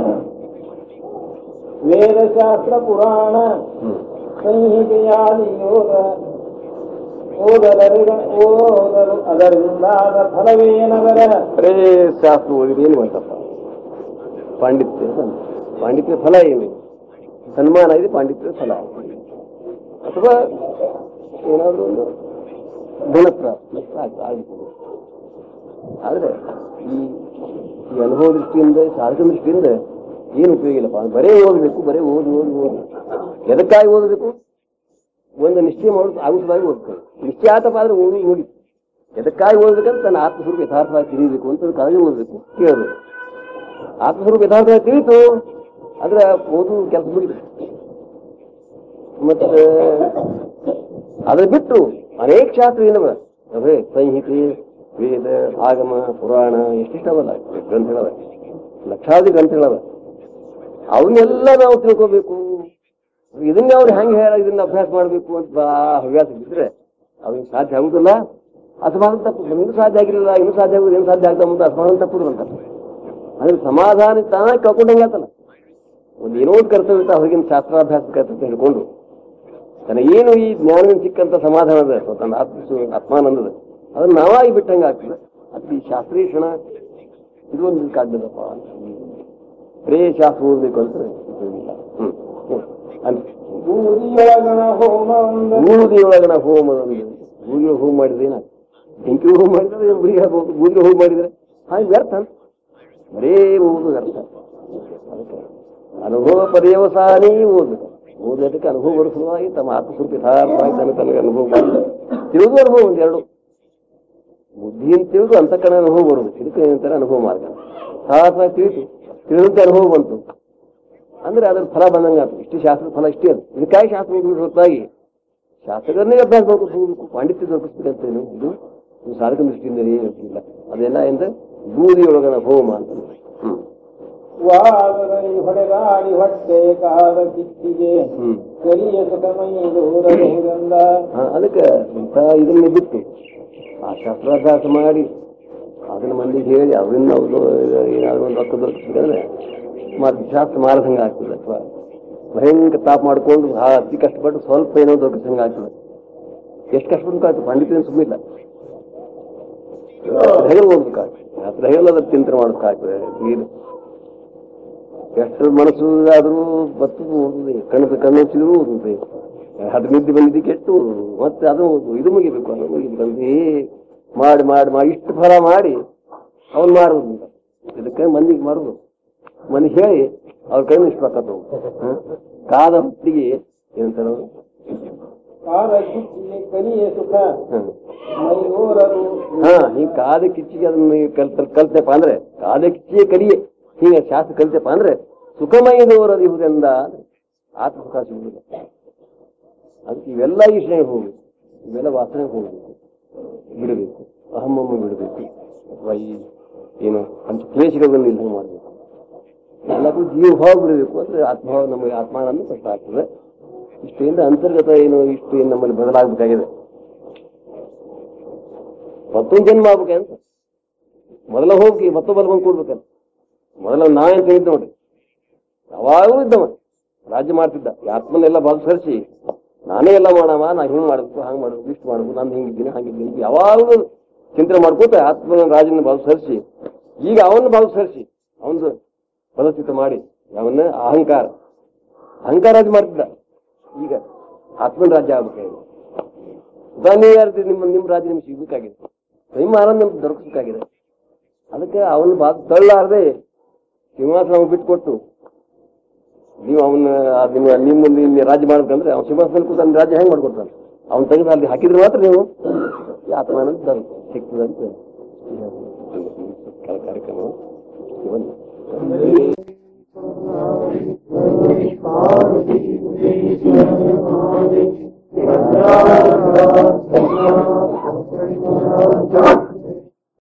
ವೇದಶಾಸ್ತ್ರ ಪುರಾಣ ಹ್ಮ್ ಸಂಹಿತೆಯಾದಿ ಯೋಗ ಓದರರಿಗ ಓದರು ಅದರಿಂದಾದ ಫಲವೇನದರ ಅರೇ ಶಾಸ್ತ್ರ ಓದಿದ್ರೆ ಏನು ಬಂತಪ್ಪ ಪಾಂಡಿತ್ಯ ಬಂತು ಪಾಂಡಿತ್ಯ ಫಲ ಏನು ಸನ್ಮಾನ ಇದೆ ಪಾಂಡಿತ್ಯ ಫಲ ಅಥವಾ ಏನಾದರೂ ಒಂದು ಗುಣಪ್ರಾಪ್ತಿ ಸಾಕು ಆಗ್ಬೋದು ಆದ್ರೆ ಈ ಈ ಅನುಭವ ದೃಷ್ಟಿಯಿಂದ ಸಾಧಕ ದೃಷ್ಟಿಯಿಂದ ಏನು ಉಪಯೋಗ ಇಲ್ಲಪ್ಪ ಬರೇ ಓದಬೇಕು ಬರೇ ಓದಿ ಓದಿ ಓದಿ ಎದಕ್ಕಾಗಿ ಓದಬೇಕು ಒಂದು ನಿಶ್ಚಯ ಮಾಡೋದು ಆಗುತ್ತದಾಗಿ ಓದ್ಬೇಕು ನಿಶ್ಚಯ ಆತಪ್ಪ ಆದ್ರೆ ಓದಿ ಓದಿ ಎದಕ್ಕಾಗಿ ಓದ್ಬೇಕಂತ ತನ್ನ ಆತ್ಮಸ್ವರೂಪ ಯಥಾರ್ಥವಾಗಿ ತಿಳಿಬೇಕು ಅಂತ ಕಾಳಜಿ ಓದಬೇಕು ಕೇಳಬೇಕು ಆತ್ಮಸ್ವರೂಪ ಯಥಾರ್ಥವಾಗಿ ತಿಳಿತು ಆದ್ರೆ ಓದು ಕೆಲಸ ಮುಗಿತು ಮತ್ತೆ ಅದ್ರ ಬಿಟ್ಟು ಅನೇಕ ಶಾಸ್ತ್ರ ಏನವ ಅದೇ ಸಂಹಿತೆ ವೇದ ಆಗಮ ಪುರಾಣ ಎಷ್ಟಿಷ್ಟವಲ್ಲ ಗ್ರಂಥಗಳವ ಲಕ್ಷಾದಿ ಗ್ರಂಥಗಳವ ಅವನ್ನೆಲ್ಲ ನಾವು ತಿಳ್ಕೋಬೇಕು ಇದನ್ನೇ ಅವ್ರು ಹೆಂಗೆ ಹೇಳ ಇದನ್ನ ಅಭ್ಯಾಸ ಮಾಡಬೇಕು ಅಂತ ಬಾ ಹವ್ಯಾಸ ಬಿದ್ರೆ ಅವ್ರಿಗೆ ಸಾಧ್ಯ ಆಗುದಿಲ್ಲ ಅಸಮಾಧಾನ ತಪ್ಪು ಇನ್ನೂ ಸಾಧ್ಯ ಆಗಿರಲಿಲ್ಲ ಇನ್ನೂ ಸಾಧ್ಯ ಆಗುದು ಏನು ಸಾಧ್ಯ ಆಗ್ತಾ ಮುಂದೆ ಅಸಮಾಧಾನ ತಪ್ಪುದು ಅಂತ ಅದ್ರ ಸಮಾಧಾನ ತಾನಾಗಿ ಕಳ್ಕೊಂಡಂಗೆ ಆತಲ್ಲ ಒಂದು ಏನೋ ಒಂದು ಕರ್ತವ್ಯ ಇರ್ತಾವ ಹೊರಗಿನ ಶಾಸ್ತ್ರಾಭ್ಯಾಸ ಕರ್ತವ್ಯ ಹಿಡ್ಕೊಂಡು ತನ್ನ ಏನು ಈ ಜ್ಞಾನದಿಂದ ಸಿಕ್ಕಂತ ಸಮಾಧಾನದ ಅಥವಾ ತನ್ನ ಆತ್ಮ ಆತ್ಮಾನಂದದ ಅದನ್ನ ನಾವಾಗಿ ಬಿಟ್ಟಂಗೆ ಆಗ್ತದೆ ಅದು ಈ ಶಾಸ್ತ್ರೀಯ ಕ್ಷಣ ಇದು ಒಂದು ಕಾಡ್ದಪ್ಪ ಬರೇ ಶಾಸ್ತ್ರ ಓದಬೇಕು ಅಂತ ಉಪಯೋಗಿಲ್ಲ ಹ್ಮ್ ಹ್ಮ್. ಅಂತ ಬೂದಿಯೊಳಗಣ ಹೋಮ ಒಂದು ಬೂದಿಯೊಳಗನ ಹೋಮದೊಂದು ಬೂದಿಯ ಹೋಮ ಮಾಡಿದ್ರೆ ಏನಾಗ್ತದೆ ಬೆಂಕಿ ಹೋಮ ಮಾಡಿದ್ರೆ ಬೂದಿಗೆ ಹಾಕ್ಬೋದು ಬೂದಿಗೆ ಹೋಮ ಮಾಡಿದ್ರೆ ಹಾಗೆ ವ್ಯರ್ಥ ಅಂತ ಬರೇ ಓದು ವ್ಯರ್ಥ ಅದಕ್ಕೆ ಅನುಭವ ಪರ್ಯವಸಾನೇ ಓದಬೇಕು ಓದೋದಕ್ಕೆ ಅನುಭವ ಬರೋ ಸಲುವಾಗಿ ತಮ್ಮ ಆತ್ಮಸ್ವರೂಪ ಯಥಾರ್ಥವಾಗಿ ತನ್ನ ತನಗೆ ಅನುಭವ ಮಾಡಿ ತಿಳಿದು ಅನುಭವ ಒಂದು ಎರಡು ಬುದ್ಧಿ ಅಂತ ತಿಳಿದು ಅಂತಕಣ ಅನುಭವ ಬರುದು ಇದಕ್ಕೆ ಏನಂತಾರೆ ಅನುಭವ ಮಾರ್ಗ ಸಾಧಾರಣ ತಿಳಿತು ತಿಳಿದಂತೆ ಅನುಭವ ಬಂತು ಅಂದ್ರೆ ಅದ್ರ ಫಲ ಬಂದಂಗ ಆಯ್ತು ಇಷ್ಟು ಶಾಸ್ತ್ರದ ಫಲ ಇಷ್ಟೇ ಅದು ಇದಕ್ಕಾಗಿ ಶಾಸ್ತ್ರ ಓದುವುದು ಹೊರತಾಗಿ ಶಾಸ್ತ್ರಗಳನ್ನೇ ಅಭ್ಯಾಸ ಮಾಡ್ಕೊಂಡು ಹೋಗ್ಬೇಕು ಪಾಂಡಿತ್ಯ ದೊರಕಿಸ್ಬೇಕಂತೇನು ಇದು ಇದು ಸಾಧಕ ದೃಷ್ಟಿಯಿಂದ ಏನು ಇಲ್ಲ ಅದೆಲ್ಲ ಎಂದ ಬೂದಿಯೊಳಗನ ಹೋಮ ಅಂತ ಹ್ಮ್ ವಾದದಲ್ಲಿ ಹೊಡೆದಾಡಿ ಹೊಟ್ಟೆ ಕಾದ ಕಿಚ್ಚಿಗೆ ಹ್ಮ್ ಕರಿಯ ಸುಖಮೈ ದೂರಬಹುದಂದ ಹಾ, ಅದಕ್ಕೆ ಇಂಥ ಇದನ್ನ ಬಿಟ್ಟು ಆ ಶಾಸ್ತ್ರಾಭ್ಯಾಸ ಮಾಡಿ ಅದನ್ನ ಮಂದಿಗೆ ಹೇಳಿ ಅವರಿಂದ ಅವರು ಏನಾದ್ರು ಒಂದು ರೊಕ್ಕ ದೊರಕಿಸ್ಬೇಕಂದ್ರೆ ಮತ್ತೆ ಶಾಸ್ತ್ರ ಮಾರದಂಗ ಆಗ್ತದೆ ಅಥವಾ ಭಯಂಕರ ತಾಪ ಮಾಡ್ಕೊಂಡು ಆ ಅತಿ ಕಷ್ಟಪಟ್ಟು ಸ್ವಲ್ಪ ಏನೋ ದೊರಕಿಸಂಗ ಆಗ್ತದೆ ಎಷ್ಟು ಕಷ್ಟಪಡ್ಬೇಕಾಗ್ತದೆ ಪಂಡಿತ ಸುಮ್ಮಿಲ್ಲ ಹೆಗಲು ಓದ್ಬೇಕಾಗ್ತದೆ ಶಾಸ್ತ್ರ ಹೆಗಲದ ಚಿಂತನೆ ಮಾಡೋದಕ್ಕಾಗ್ತದೆ ನೀರು ಎಷ್ಟು ಮನಸ್ಸು ಆದ್ರೂ ಬತ್ತದು ಓದುದೆ ಕಣ್ಣು ಕಣ್ಣು ಹಚ್ಚಿದ್ರು ಓದುದೆ ಅದು ನಿದ್ದೆ ಬಂದಿದ್ದು ಕೆಟ್ಟು ಮತ್ತೆ ಅದು ಓದು, ಇದು ಮುಗಿಬೇಕು ಅದು ಮುಗಿಬೇಕು ಅಂತ ಏ ಮಾಡಿ ಮಾಡಿ ಮಾಡಿ ಇಷ್ಟು ಫಲ ಮಾಡಿ ಅವ್ನು ಮಾರುದು ಅಂತ ಇದಕ್ಕೆ ಮಂದಿಗೆ ಮಾರುದು ಮನೆಗೆ ಹೇಳಿ ಅವ್ರ ಕೈ ಇಷ್ಟಪಕ್ಕದ್ದು ಕಾದ ಹೊತ್ತಿಗೆ ಏನಂತಾರ ಅವ್ರು? ಕಾದ ಕಿಚ್ಚಿಗೆ ಕರಿಯ ಸುಖ ಹ್ಮ್. ಮೈಗೂರದು ಹಾ ಹಿಂಗ್ ಕಾದ ಕಿಚ್ಚಿಗೆ ಅದನ್ನ ನೀವು ಕಲ್ತ ಕಲ್ತಪ್ಪ ಅಂದ್ರೆ ಕಾದ ಕಿಚ್ಚಿಗೆ ಕರಿಯೆ ಹೀಗೆ ಶಾಸ್ತ್ರ ಕಲ್ತಪ್ಪ ಅಂದ್ರೆ ಸುಖಮಯದವರದು ಇಹುದೆಂದ ಆತ್ಮ ಸುಖ ಸಿಗುವುದಿಲ್ಲ ಅದಕ್ಕೆ ಇವೆಲ್ಲ ಈಶ್ವರ ಹೋಗ್ಬೇಕು ಇವೆಲ್ಲ ವಾಸನೆ ಹೋಗ್ಬೇಕು ಬಿಡಬೇಕು ಅಹಮ್ಮಮ್ಮ ಬಿಡಬೇಕು ಅಥವಾ ಈ ಏನು ಪಂಚ ಕ್ಲೇಶಗಳನ್ನು ಇಲ್ಲ ಮಾಡಬೇಕು ಎಲ್ಲಕ್ಕೂ ಜೀವಭಾವ ಬಿಡಬೇಕು ಅಂದ್ರೆ ಆತ್ಮಭಾವ ನಮಗೆ ಆತ್ಮಾನಂದ ಕಷ್ಟ ಆಗ್ತದೆ ಇಷ್ಟೇಂದ್ರ ಅಂತರ್ಗತ ಏನು ಇಷ್ಟು ಏನು ನಮ್ಮಲ್ಲಿ ಬದಲಾಗಬೇಕಾಗಿದೆ ಮತ್ತೊಂದು ಜನ್ಮ ಆಗ್ಬೇಕೆ ಅಂತ ಮೊದಲ ಹೋಗಿ ಮತ್ತೊಬ್ಬಲ್ಲಿ ಬಂದು ಕೂಡ್ಬೇಕಂತ ಮೊದಲ ನಾ ಅಂತ ಇದ್ದ ನೋಡ್ರಿ ಯಾವಾಗಲೂ ಇದ್ದವ ರಾಜ್ಯ ಮಾಡ್ತಿದ್ದ ಈ ಆತ್ಮನೆಲ್ಲ ಭಾಗಸರಿಸಿ ನಾನೇ ಎಲ್ಲ ಮಾಡವ ನಾ ಹಿಂಗ್ ಮಾಡ್ಬೇಕು ಹಂಗ್ ಮಾಡ್ಬೇಕು ಇಷ್ಟು ಮಾಡ್ಬೇಕು ನಾನು ಹಿಂಗಿದ್ದೀನಿ ಹಂಗಿದ್ದೀನಿ ಅಂತ ಯಾವಾಗಲೂ ಚಿಂತನೆ ಮಾಡ್ಕೋತ ಆತ್ಮನ ರಾಜನ ಭಾಗಸರಿಸಿ ಈಗ ಅವನ್ನ ಭಾಗಸರಿಸಿ ಅವನು ಪದಚ್ಯುತ ಮಾಡಿ ಅವನ್ನ ಅಹಂಕಾರ ಅಹಂಕಾರ ರಾಜ್ಯ ಮಾಡ್ತಿದ್ದ ಈಗ ಆತ್ಮನ ರಾಜ್ಯ ಆಗ್ಬೇಕಾಗಿದೆ ಉದಾಹರಣೆ ಯಾರ್ದು ನಿಮ್ಮ ನಿಮ್ಮ ರಾಜ್ಯ ನಿಮ್ಗೆ ಸಿಗ್ಬೇಕಾಗಿದೆ ನಿಮ್ಮ ಆನಂದ ನಮ್ಗೆ ದೊರಕಿಸ್ಬೇಕಾಗಿದೆ ಅದಕ್ಕೆ ಅವನ ಬಾದ್ ತಳ್ಳಾರ್ದೆ ಸಿಂಹಾಸನ ಬಿಟ್ಕೊಟ್ಟು ನೀವು ಅವನ್ನ ಆ ನಿಮ್ಮ ನಿಮ್ಮ ಮುಂದೆ ಇಲ್ಲಿ ರಾಜ್ಯ ಮಾಡ್ಬೇಕಂದ್ರೆ ಅವ್ನ ಸಿಂಹಾಸನ ಕೂತ ಅವ್ನ ರಾಜ್ಯ ಹೆಂಗ್ ಮಾಡ್ಕೊಡ್ತಾನೆ ಅವ್ನ ತೆಗೆದು ಅಲ್ಲಿ ಹಾಕಿದ್ರೆ ಮಾತ್ರ ನೀವು ಈ ಆತ್ಮಾನಂದ ದೊರಕ್- ಸಿಗ್ತದೆ ಅಂತ ಈ ಕಾರ್ಯಕ್ರಮ ಬನ್ನಿ Thank you.